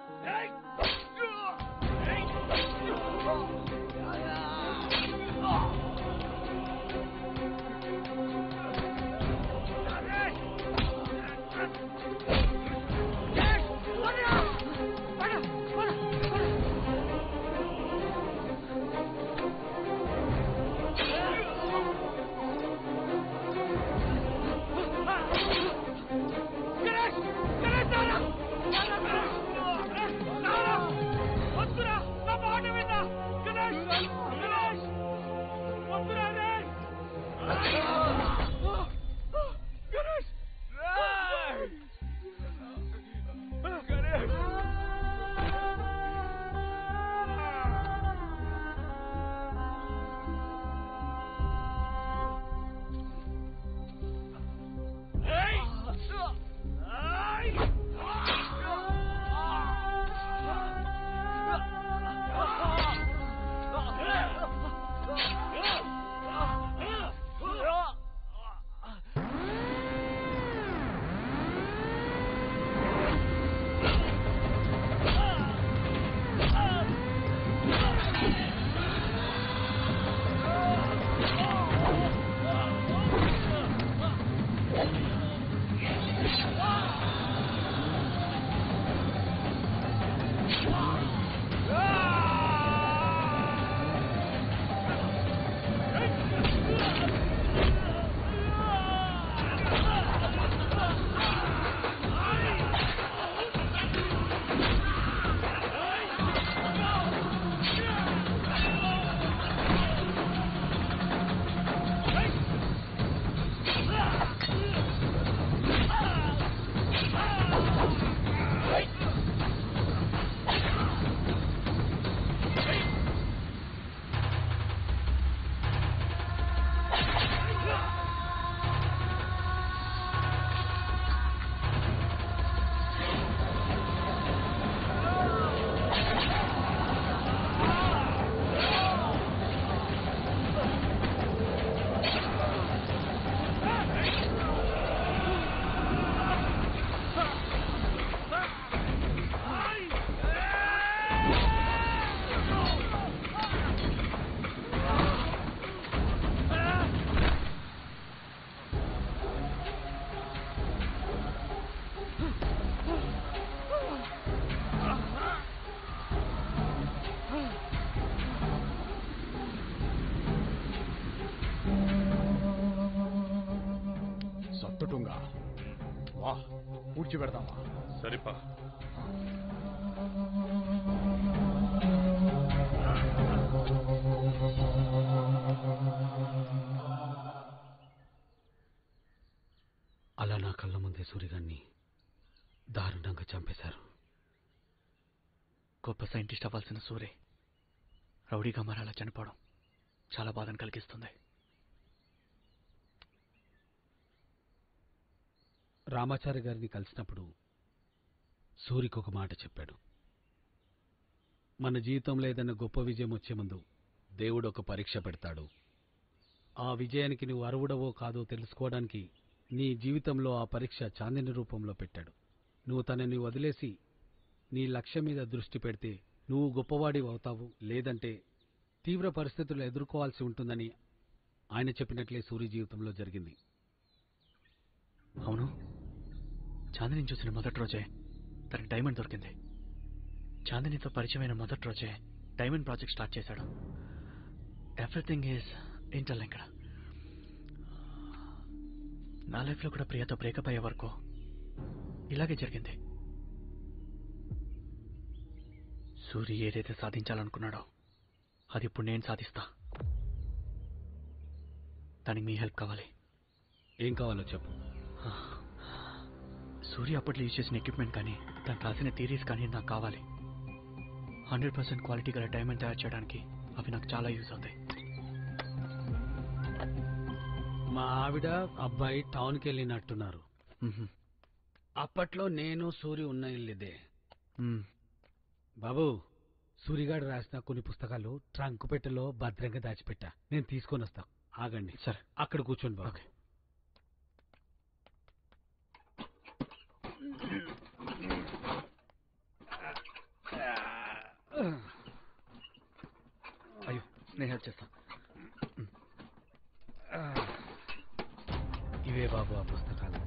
గణేష్ గణేష్ నారా నారా గణేష్ నారా వద్దురా నా మాట విన్నా గణేష్ గణేష్ వద్దురా రే గణేష్ గణేష్ సత్తుటుంగా వా పూడ్చి పెడతామా సరిపా అలా నా కళ్ళ ముందే సూర్యగాన్ని దారుణంగా చంపేశారు గొప్ప సైంటిస్ట్ అవ్వాల్సిన సూరే రౌడీగా మారాలా చనిపోవడం చాలా బాధను కలిగిస్తుంది రామాచారి గారిని కలిసినప్పుడు సూరికి ఒక మాట చెప్పాడు మన జీవితంలో ఏదైనా గొప్ప విజయం వచ్చే ముందు దేవుడు ఒక పరీక్ష పెడతాడు ఆ విజయానికి నువ్వు అర్హుడవో కాదో తెలుసుకోవడానికి నీ జీవితంలో ఆ పరీక్ష చాందిని రూపంలో పెట్టాడు నువ్వు తనని వదిలేసి నీ లక్ష్యం మీద దృష్టి పెడితే నువ్వు గొప్పవాడి అవుతావు లేదంటే తీవ్ర పరిస్థితులు ఎదుర్కోవాల్సి ఉంటుందని ఆయన చెప్పినట్లే సూర్య జీవితంలో జరిగింది అవును చాందిని చూసిన మొదటి రోజే తనకి డైమండ్ దొరికింది చాందినితో పరిచయమైన మొదటి రోజే డైమండ్ ప్రాజెక్ట్ స్టార్ట్ చేశాడు ఎవ్రీథింగ్ ఈజ్ ఇంటర్లింక్డ్ నా లైఫ్లో కూడా ప్రియతో బ్రేకప్ అయ్యే వరకు ఇలాగే జరిగింది సూరి ఏదైతే సాధించాలనుకున్నాడో అది ఇప్పుడు నేను సాధిస్తా దానికి మీ హెల్ప్ కావాలి ఏం కావాలో చెప్పు సూర్య అప్పట్లో యూజ్ చేసిన ఎక్విప్మెంట్ కానీ తను రాసిన థీరీస్ కానీ నాకు కావాలి హండ్రెడ్ పర్సెంట్ క్వాలిటీ గల డైమండ్ తయారు చేయడానికి అవి నాకు చాలా యూజ్ అవుతాయి మా ఆవిడ అబ్బాయి టౌన్కి వెళ్ళినట్టున్నారు అప్పట్లో నేను సూరి ఉన్న ఇల్లుదే బాబు సూరిగాడు రాసిన కొన్ని పుస్తకాలు ట్రంక్ పెట్టెలో భద్రంగా దాచిపెట్టా నేను తీసుకొని వస్తా ఆగండి సరే అక్కడ కూర్చోండి బాబు అయ్యో నేను హెల్ప్ చేస్తా ఇవే బాబు ఆ పుస్తకాలు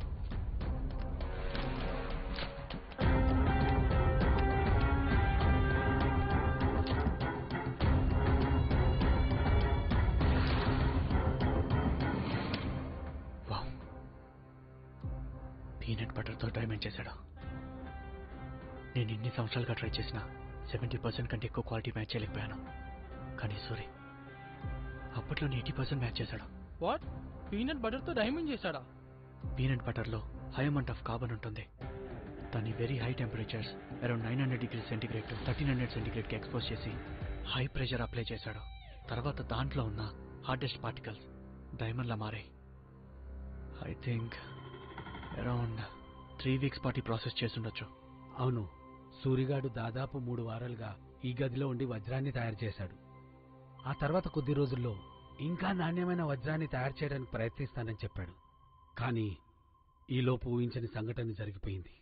వావ్ పీనట్ బటర్తో డైమండ్ చేశాడు నేను ఇన్ని సంవత్సరాలుగా ట్రై చేసిన సెవెంటీ పర్సెంట్ కంటే ఎక్కువ క్వాలిటీ మ్యాచ్ చేయలేకపోయాను కానీ సారీ అప్పట్లో ఎయిటీ పర్సెంట్ మ్యాచ్ చేశాడు వాట్ పీనట్ బటర్తో డైమండ్ చేశాడా పీనట్ బటర్లో హై అమౌంట్ ఆఫ్ కార్బన్ ఉంటుంది దాన్ని very high temperatures around nine hundred degree centigrade to thirteen hundred సెంటిగ్రేడ్కి ఎక్స్పోజ్ చేసి హై ప్రెషర్ అప్లై చేశాడు తర్వాత దాంట్లో ఉన్న హార్డెస్ట్ పార్టికల్స్ డైమండ్లా మారాయి I think around three weeks పాటు ప్రాసెస్ చేసుండొచ్చు అవును సూరిగాడు దాదాపు మూడు వారాలుగా ఈ గదిలో ఉండి వజ్రాన్ని తయారు చేశాడు ఆ తర్వాత కొద్ది రోజుల్లో ఇంకా నాణ్యమైన వజ్రాన్ని తయారు చేయడానికి ప్రయత్నిస్తానని చెప్పాడు కానీ ఈలోపు ఊహించని సంఘటన జరిగిపోయింది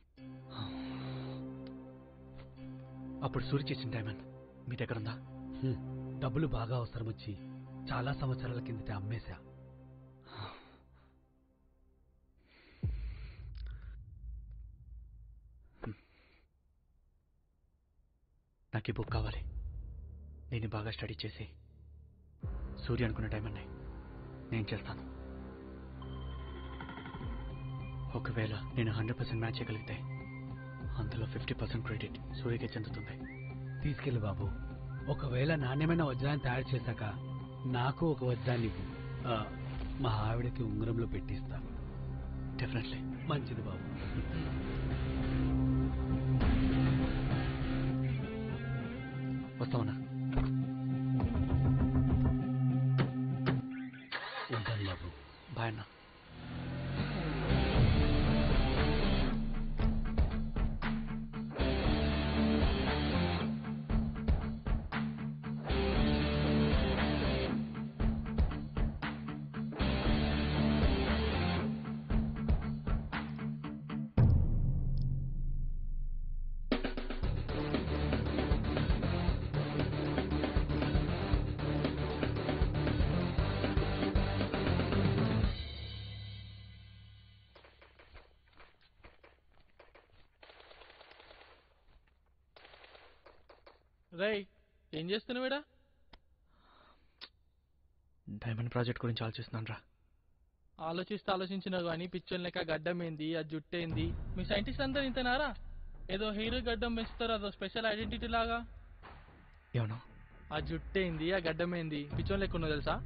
అప్పుడు సూరి చేసిన డైమండ్ మీ దగ్గర ఉందా హ్మ్, డబ్బులు బాగా అవసరం వచ్చి చాలా సంవత్సరాల కిందట అమ్మేశా నాకు ఈ బుక్ కావాలి నేను బాగా స్టడీ చేసి సూర్య అనుకున్న డైమండ్ని నేను చేస్తాను ఒకవేళ నేను హండ్రెడ్ పర్సెంట్ మ్యాచ్ చేయగలిగితే అందులో ఫిఫ్టీ పర్సెంట్ క్రెడిట్ సూర్యకే చెందుతుంది తీసుకెళ్ళి బాబు ఒకవేళ నాణ్యమైన వజ్రాన్ని తయారు చేశాక నాకు ఒక వజ్రాన్ని ఇవ్వు. ఆ, మా ఆవిడకి ఉంగరంలో పెట్టిస్తా డెఫినెట్లీ మంచిది బాబు వస్తామన్నా ఉంటాను బాబు బాయ్ అన్నా రేయ్ ఏం చేస్తున్నావుడా డైమండ్ ప్రాజెక్ట్ గురించి ఆలోచిస్తున్నాను రా ఆలోచిస్తే ఆలోచించినా కానీ పిచ్చోన్ లెక్క గడ్డం ఏంది ఆ జుట్టు ఏంది మీ సైంటిస్ట్ అందరు ఇంతనారా ఏదో హీరో గడ్డం పెంచుతారు అదో స్పెషల్ ఐడెంటిటీ లాగా ఏమన్నా ఆ జుట్టు ఏంది ఆ గడ్డం ఏంది పిచ్చోన్ లెక్క ఉన్నదో తెలుసా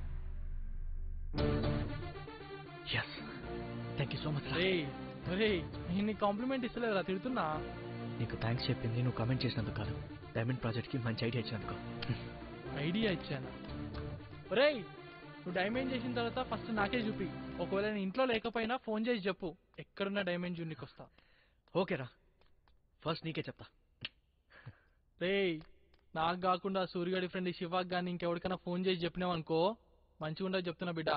yes thank you so much రా రేయ్ రేయ్ నేను నీకు కాంప్లిమెంట్ ఇస్తలేదురా తిడుతున్నా నీకు థ్యాంక్స్ చెప్పింది నువ్వు కమెంట్ చేసినందుకు కాదు డైమండ్ ప్రాజెక్ట్కి మంచి ఐడియా ఇచ్చినందుకు ఐడియా ఇచ్చాను రేయ్ నువ్వు డైమండ్ చేసిన తర్వాత ఫస్ట్ నాకే చూపి ఒకవేళ నేను ఇంట్లో లేకపోయినా ఫోన్ చేసి చెప్పు ఎక్కడున్న డైమండ్ జూనికి వస్తా ఓకేరా ఫస్ట్ నీకే చెప్తా రేయ్ నాకు కాకుండా సూర్యగడి ఫ్రెండ్ శివాక్ గాని ఇంకెవరికైనా ఫోన్ చేసి చెప్పినావు అనుకో మంచిగా ఉండదు చెప్తున్నా బిడ్డ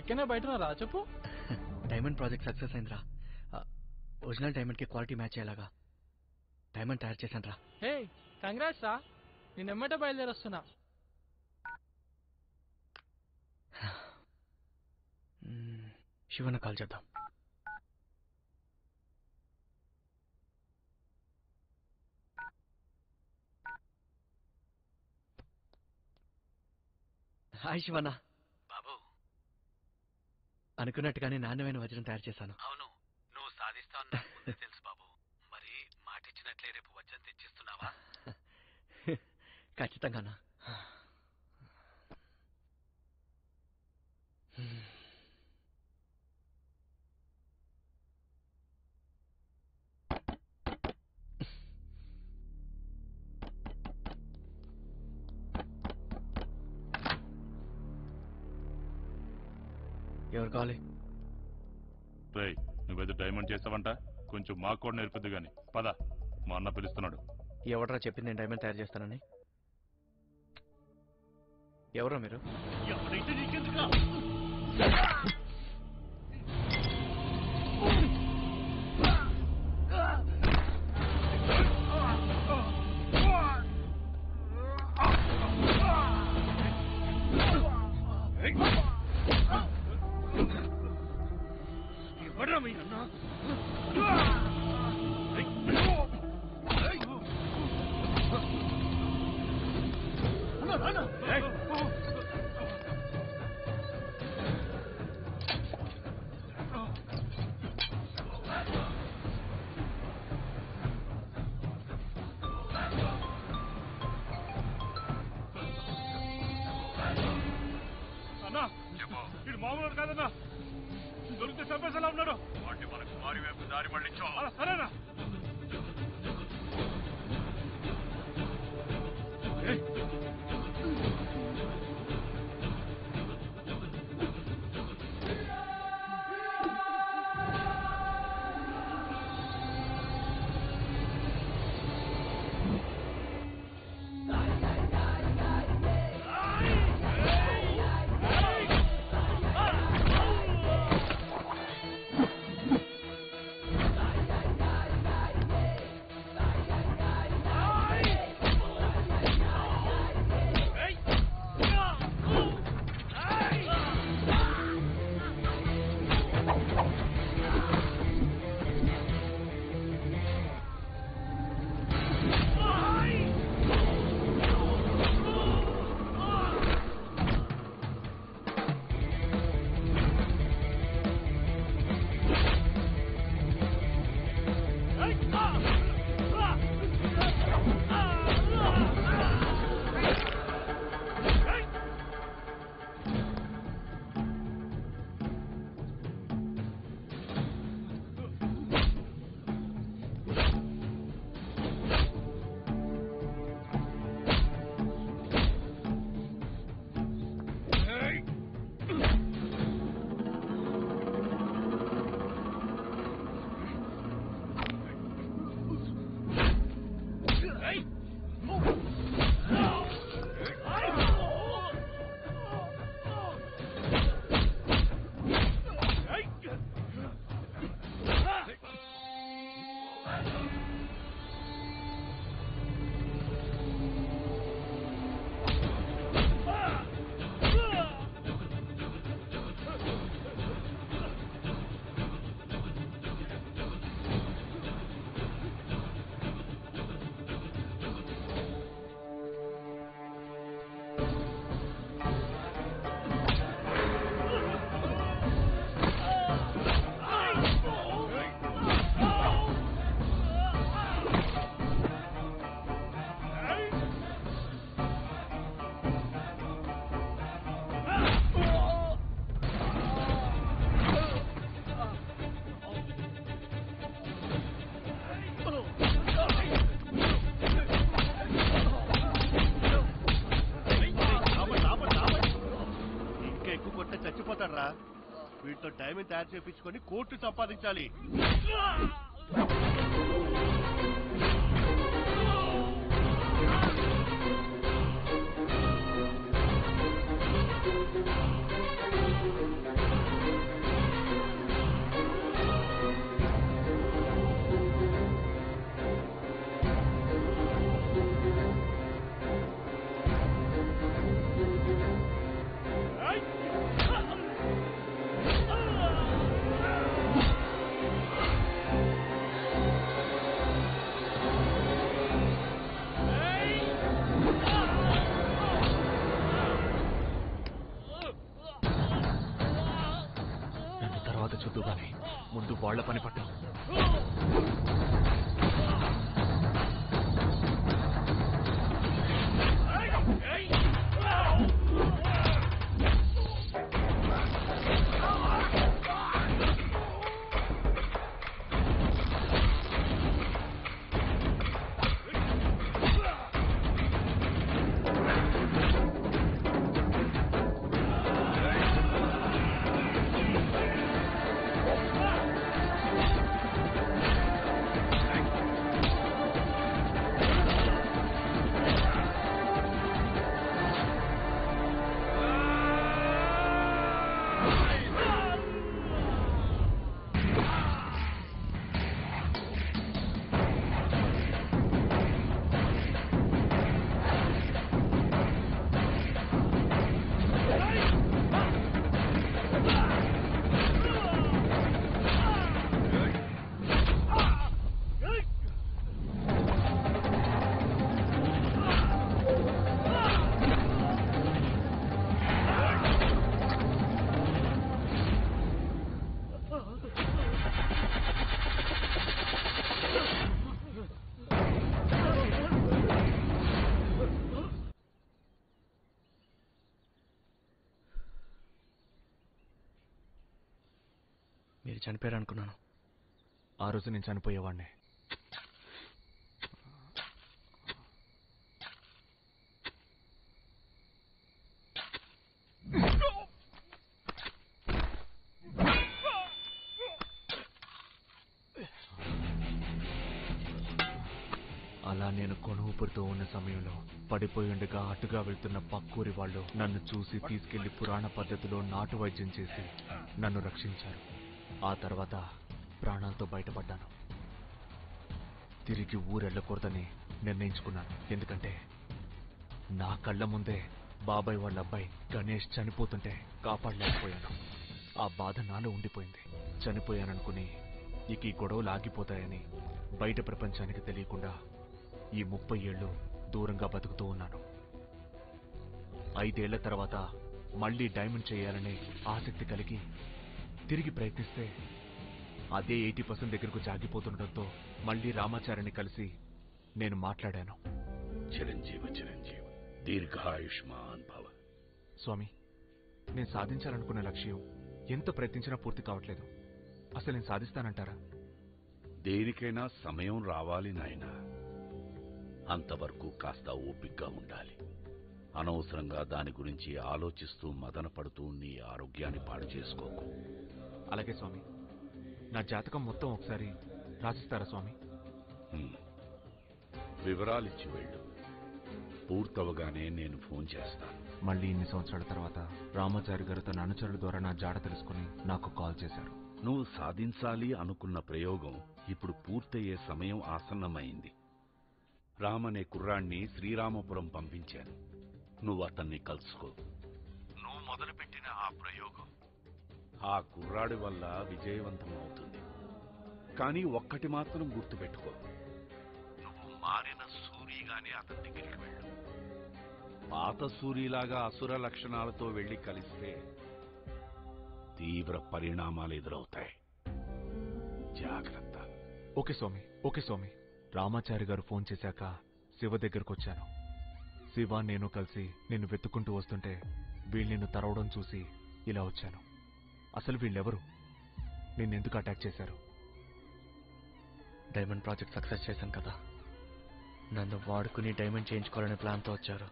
ఇక్కడనే బయట ఉన్నారా చెప్పు డైమండ్ ప్రాజెక్ట్ సక్సెస్ అయిందిరా ఆ, ఒరిజినల్ డైమండ్కి క్వాలిటీ మ్యాచ్ అయ్యేలాగా డైమండ్ తయారు చేశాను రా హే కంగ్రాట్స్ రా నేను ఎమ్మటే బయలుదేరొస్తున్నా శివన్న కాల్ చేద్దాం హాయ్ శివన్న బాబు అనుకున్నట్టుగానే నాణ్యమైన వజ్రం తయారు చేశాను అవును నువ్వు సాధిస్తావు నాకు ముందే తెలుసు బాబు మరి మాటిచ్చినట్లే రేపు వజ్రం తెచ్చిస్తున్నావా ఖచ్చితంగానా ఎవరు కావాలి రేయ్ నువ్వేదో డైమండ్ చేస్తావంట కొంచెం మాకు కూడా నేర్పిద్దు గాని పద మా అన్న పిలుస్తున్నాడు ఎవడరా చెప్పింది నేను డైమండ్ తయారు చేస్తానని ఎవరో మీరు ఎవరైతే నీకెందుకు ఎవడ్రా మీ అన్న అన్నా ఇది మామూలు కాదన్నా దొరికితే చంపేసేలా ఉన్నాడు వాటి మనకు వారి వైపు దారి మళ్ళించో సరేనా ఇంకా ఎక్కువ కొట్టే చచ్చిపోతాడు రా వీటితో డైమండ్ తయారు చేయించుకొని కోట్లు సంపాదించాలి వాళ్ళ పని పట్టు మీరు చనిపోయారు అనుకున్నాను ఆ రోజు నేను చనిపోయేవాడిని అలా నేను కొనుగుపుడుతూ ఉన్న సమయంలో పడిపోయి ఉండగా అటుగా వెళ్తున్న పక్కూరి వాళ్ళు నన్ను చూసి తీసుకెళ్లి పురాణ పద్ధతిలో నాటు వైద్యం చేసి నన్ను రక్షించారు ఆ తర్వాత ప్రాణాలతో బయటపడ్డాను తిరిగి ఊరెళ్ళకూడదని నిర్ణయించుకున్నాను ఎందుకంటే నా కళ్ళ ముందే బాబాయ్ వాళ్ళ అబ్బాయి గణేష్ చనిపోతుంటే కాపాడలేకపోయాను ఆ బాధ నాలో ఉండిపోయింది చనిపోయాననుకుని ఇక ఈ గొడవలు ఆగిపోతాయని బయట ప్రపంచానికి తెలియకుండా ఈ ముప్పై ఏళ్ళు దూరంగా బతుకుతూ ఉన్నాను ఐదేళ్ల తర్వాత మళ్ళీ డైమండ్ చేయాలనే ఆసక్తి కలిగి తిరిగి ప్రయత్నిస్తే అదే ఎయిటీ పర్సెంట్ దగ్గరకు జాగిపోతుండటంతో మళ్ళీ రామాచారిని కలిసి నేను మాట్లాడాను చిరంజీవి చిరంజీవి దీర్ఘాయుష్మాన్ భవ స్వామి నేను సాధించాలనుకున్న లక్ష్యం ఎంత ప్రయత్నించినా పూర్తి కావట్లేదు అసలు నేను సాధిస్తానంటారా దేనికైనా సమయం రావాలి నాయనా అంతవరకు కాస్త ఓపిగ్గా ఉండాలి అనవసరంగా దాని గురించి ఆలోచిస్తూ మదన పడుతూ నీ ఆరోగ్యాన్ని పాడు చేసుకోకు అలాగే స్వామి నా జాతకం మొత్తం ఒకసారి రాసిస్తారా స్వామి హ్మ్. వివరాలిచ్చి వెళ్ళు పూర్తవగానే నేను ఫోన్ చేస్తాను మళ్ళీ ఇన్ని సంవత్సరాల తర్వాత రామాచారి గారు తన అనుచరుల ద్వారా నా జాడ తెలుసుకుని నాకు కాల్ చేశారు నువ్వు సాధించాలి అనుకున్న ప్రయోగం ఇప్పుడు పూర్తయ్యే సమయం ఆసన్నమైంది రామనే కుర్రాణ్ణి శ్రీరామపురం పంపించాను నువ్వు అతన్ని కలుసుకో నువ్వు మొదలుపెట్టిన ఆ ప్రయోగం ఆ కుర్రాడి వల్ల విజయవంతం అవుతుంది కానీ ఒక్కటి మాత్రం గుర్తుపెట్టుకో నువ్వు మారిన సూరిగానే అతని దగ్గరికి వెళ్ళు పాత సూరిలాగా అసుర లక్షణాలతో వెళ్లి కలిస్తే తీవ్ర పరిణామాలు ఎదురవుతాయి జాగ్రత్త ఓకే స్వామి ఓకే స్వామి రామాచారి గారు ఫోన్ చేశాక శివ దగ్గరకు వచ్చాను శివ నేను కలిసి నిన్ను వెతుక్కుంటూ వస్తుంటే వీళ్ళు నిన్ను తరవడం చూసి ఇలా వచ్చాను అసలు వీళ్ళెవరు నిన్నెందుకు అటాక్ చేశారు డైమండ్ ప్రాజెక్ట్ సక్సెస్ చేశాను కదా నన్ను వాడుకుని డైమండ్ చేయించుకోవాలనే ప్లాన్తో వచ్చారు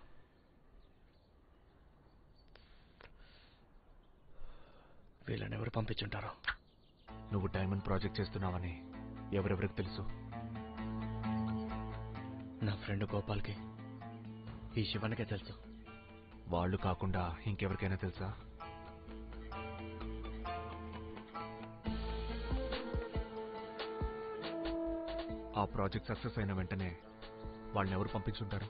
వీళ్ళని ఎవరు పంపించుంటారో నువ్వు డైమండ్ ప్రాజెక్ట్ చేస్తున్నావని ఎవరెవరికి తెలుసు నా ఫ్రెండ్ గోపాల్కి ఈ శివనికే తెలుసు వాళ్ళు కాకుండా ఇంకెవరికైనా తెలుసా ఆ ప్రాజెక్ట్ సక్సెస్ అయిన వెంటనే వాళ్ళని ఎవరు పంపించుంటారు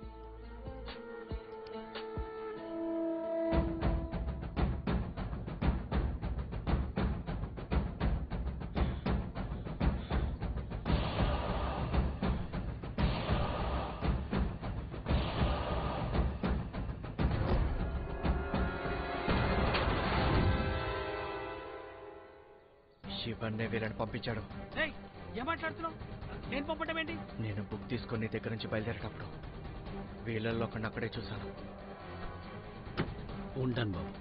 శివన్నే వీళ్ళని పంపించాడు ఏయ్, ఏం మాట్లాడుతున్నావు నేను పంపటం ఏంటి నేను బుక్ తీసుకొని నీ దగ్గర నుంచి బయలుదేరేటప్పుడు వీళ్ళల్లో ఒకడిని అక్కడే చూశాను ఉంటాను బాబు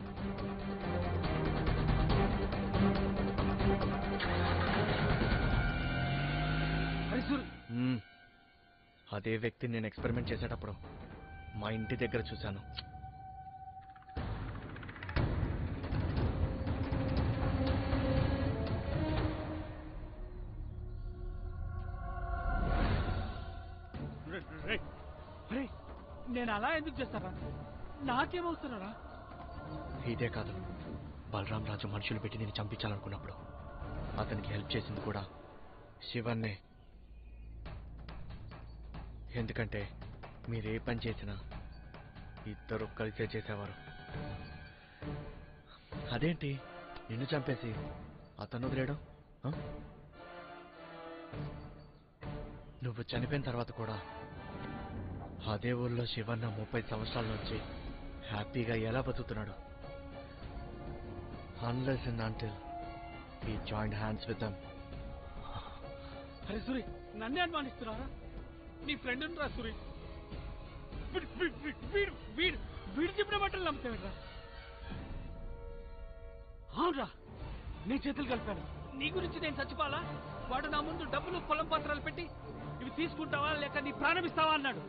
మ్మ్. అదే వ్యక్తిని నేను ఎక్స్పెరిమెంట్ చేసేటప్పుడు మా ఇంటి దగ్గర చూశాను అరే నేను అలా ఎందుకు చేస్తారా నాకేమవుతున్నారా ఇదే కాదు బలరాం రాజు మనుషులు పెట్టి నేను చంపించాలనుకున్నప్పుడు అతనికి హెల్ప్ చేసింది కూడా శివన్నే ఎందుకంటే మీరు ఏ పని చేసినా ఇద్దరు కలిసే చేసేవారు అదేంటి నిన్ను చంపేసి అతను వదిలేడు ఆ? నువ్వు చనిపోయిన తర్వాత కూడా అదే ఊళ్ళో శివన్న ముప్పై సంవత్సరాల నుంచి హ్యాపీగా ఎలా బతుకుతున్నాడు unless and until he joint hands with them అరే సూరి నన్నే అనుమానిస్తున్నారా నీ ఫ్రెండ్ రా సూరి వీడు వీడు- వీడు- వీడు వీడు వీడు చెప్పిన బట్టలు నమ్ముతావిడ్రా అవునరా నేను చేతులు కలిపాను నీ గురించి నేను చచ్చిపోవాలా వాడు నా ముందు డబ్బులు పొలం పత్రాలు పెట్టి ఇవి తీసుకుంటావా లేక నీ ప్రాణం ఇస్తావా అన్నాడు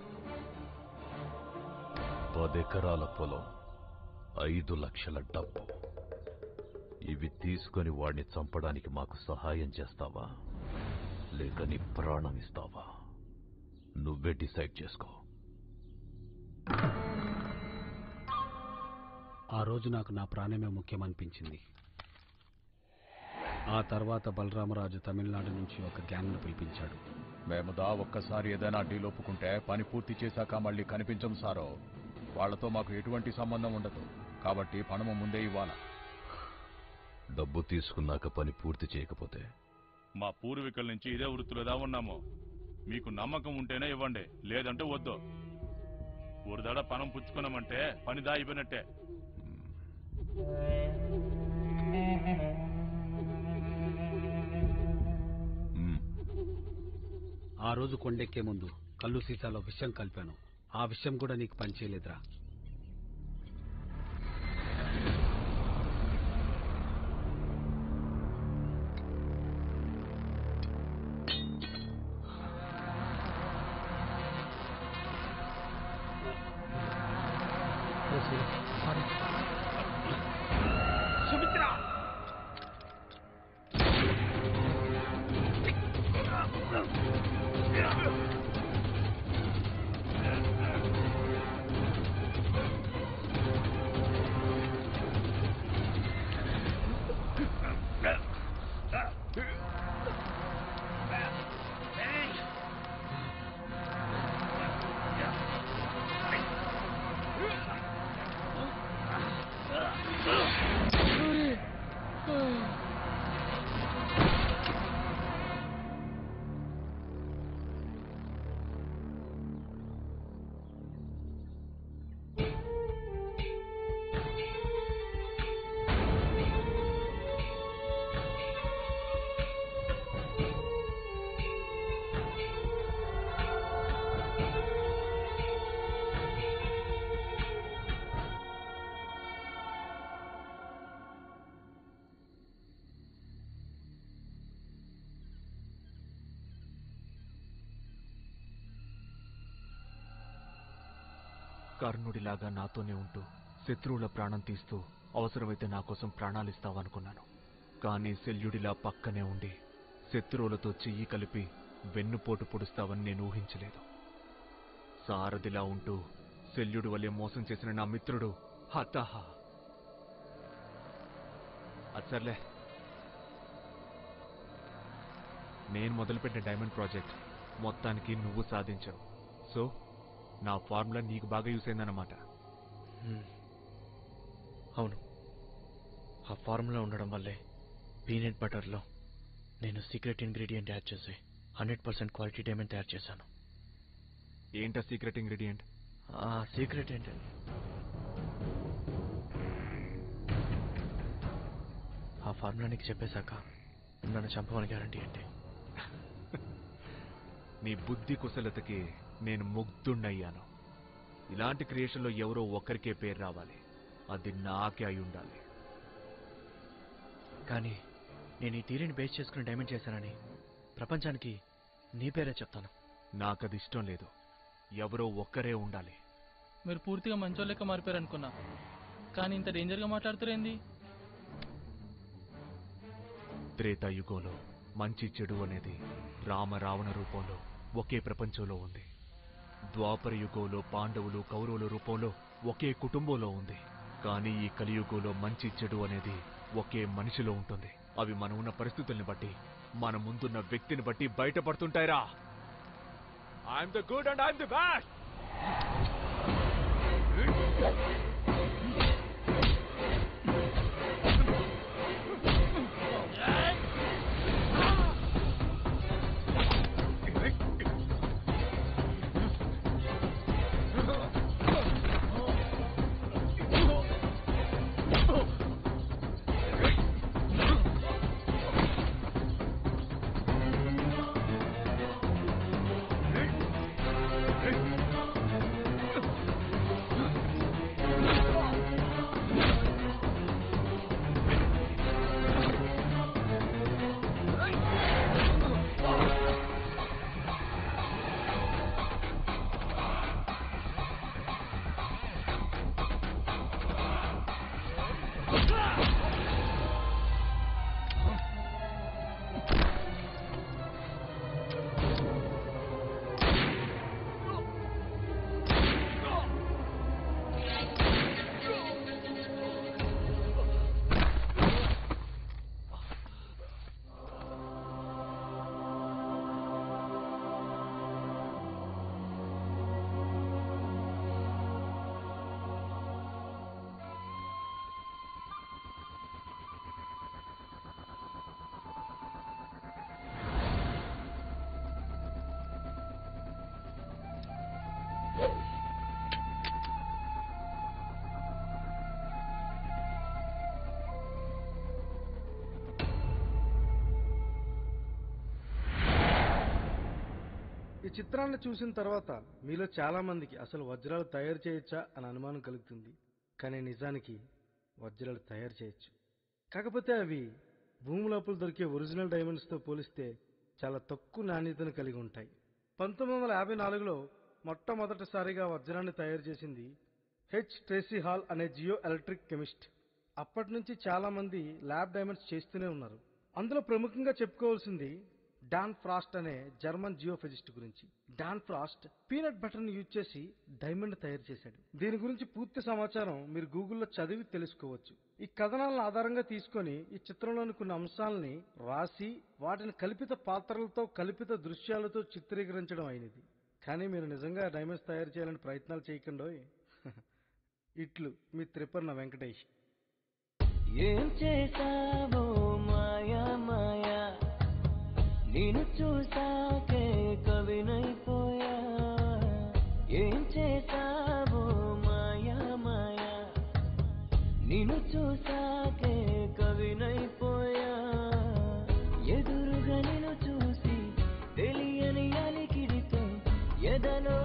పదెకరాల పొలం ఐదు లక్షల డబ్బు ఇవి తీసుకొని వాడిని చంపడానికి మాకు సహాయం చేస్తావా లేక నీ ప్రాణం ఇస్తావా నువ్వే డిసైడ్ చేసుకో ఆ రోజు నాకు నా ప్రాణమే ముఖ్యమనిపించింది ఆ తర్వాత బలరామరాజు తమిళనాడు నుంచి ఒక గ్యాంగ్ను పిలిపించాడు మేము దా ఒక్కసారి ఏదైనా డీల్ ఒప్పుకుంటే పని పూర్తి చేశాక మళ్ళీ కనిపించం సారో వాళ్లతో మాకు ఎటువంటి సంబంధం ఉండదు కాబట్టి పణము ముందే ఇవ్వాలా డబ్బు తీసుకున్నాక పని పూర్తి చేయకపోతే మా పూర్వీకుల నుంచి ఇదే వృత్తిలోదా ఉన్నాము మీకు నమ్మకం ఉంటేనే ఇవ్వండి లేదంటే వద్దు ఊరిదాడ పనం పుచ్చుకున్నామంటే పని దాయిపోయినట్టే ఆ రోజు కొండెక్కే ముందు కళ్ళు సీసాలో విషం కలిపాను ఆ విషయం కూడా నీకు పనిచేయలేదురా సుమిత్ర కర్ణుడిలాగా నాతోనే ఉంటూ శత్రువుల ప్రాణం తీస్తూ అవసరమైతే నా కోసం ప్రాణాలిస్తావనుకున్నాను కానీ శల్యుడిలా పక్కనే ఉండి శత్రువులతో చెయ్యి కలిపి వెన్నుపోటు పొడుస్తావని నేను ఊహించలేదు సారథిలా ఉంటూ శల్యుడి వల్లే మోసం చేసిన నా మిత్రుడు హతహ అసర్లే నేను మొదలుపెట్టిన డైమండ్ ప్రాజెక్ట్ మొత్తానికి నువ్వు సాధించావు సో నా ఫార్ములా నీకు బాగా యూస్ అయిందన్నమాట హ్మ్. అవును ఆ ఫార్ములా ఉండడం వల్లే పీనట్ బటర్లో నేను సీక్రెట్ ఇంగ్రీడియంట్ యాడ్ చేసి హండ్రెడ్ పర్సెంట్ క్వాలిటీ డైమండ్ తయారు చేశాను ఏంటా సీక్రెట్ ఇంగ్రీడియంట్ ఆ సీక్రెట్ ఏంటండి ఆ ఫార్ములా నీకు చెప్పేశాక నన్ను చంపమని గ్యారంటీ ఏంటి నీ బుద్ధి కుశలతకి నేను ముగ్ధుణ్ణయ్యాను ఇలాంటి క్రియేషన్లో ఎవరో ఒక్కరికే పేరు రావాలి అది నాకే అయి ఉండాలి కానీ నేను ఈ థీరీని బేస్ చేసుకుని డైమండ్ చేశానని ప్రపంచానికి నీ పేరే చెప్తాను నాకది ఇష్టం లేదు ఎవరో ఒక్కరే ఉండాలి మీరు పూర్తిగా మంచోళ్ళ లెక్క మారిపోయారు అనుకున్నా కానీ ఇంత డేంజర్గా మాట్లాడుతారేంది త్రేతాయుగంలో మంచి చెడు అనేది రామ రావణ రూపంలో ఒకే ప్రపంచంలో ఉంది ద్వాపర యుగంలో పాండవులు కౌరవుల రూపంలో ఒకే కుటుంబంలో ఉంది కానీ ఈ కలియుగంలో మంచి చెడు అనేది ఒకే మనిషిలో ఉంటుంది అవి మనం ఉన్న పరిస్థితుల్ని బట్టి మన ముందున్న వ్యక్తిని బట్టి బయటపడుతుంటాయిరా I'm the good and I'm the bad ఈ చిత్రాన్ని చూసిన తర్వాత మీలో చాలా మందికి అసలు వజ్రాలు తయారు చేయొచ్చా అని అనుమానం కలుగుతుంది కానీ నిజానికి వజ్రాలు తయారు చేయొచ్చు కాకపోతే అవి భూమి లోపల దొరికే ఒరిజినల్ డైమండ్స్తో పోలిస్తే చాలా తక్కువ నాణ్యతను కలిగి ఉంటాయి పంతొమ్మిది వందల యాభై నాలుగులో మొట్టమొదటిసారిగా వజ్రాన్ని తయారు చేసింది హెచ్ ట్రేసీ హాల్ అనే జియో ఎలక్ట్రిక్ కెమిస్ట్ అప్పటి నుంచి చాలా మంది ల్యాబ్ డైమండ్స్ చేస్తూనే ఉన్నారు అందులో ప్రముఖంగా చెప్పుకోవాల్సింది డాన్ ఫ్రాస్ట్ అనే జర్మన్ జియోఫిజిస్ట్ గురించి డాన్ ఫ్రాస్ట్ పీనట్ బటర్ ని యూజ్ చేసి డైమండ్ తయారు చేశాడు దీని గురించి పూర్తి సమాచారం మీరు గూగుల్లో చదివి తెలుసుకోవచ్చు ఈ కథనాలను ఆధారంగా తీసుకొని ఈ చిత్రంలోని కొన్ని అంశాలని రాసి వాటిని కల్పిత పాత్రలతో కల్పిత దృశ్యాలతో చిత్రీకరించడం అయినది కానీ మీరు నిజంగా డైమండ్స్ తయారు చేయాలని ప్రయత్నాలు చేయకండోయ్ ఇట్లు మీ త్రిపర్ణ వెంకటేష్ ఏం చేసావో మాయా మాయా నేను చూసాకే కవినైపోయా ఏం చేసావో మాయా మాయా నిన్ను చూసాకే కవినైపోయా ఎదురుగా నిన్ను చూసి తెలియని అలికిడితో ఎదలో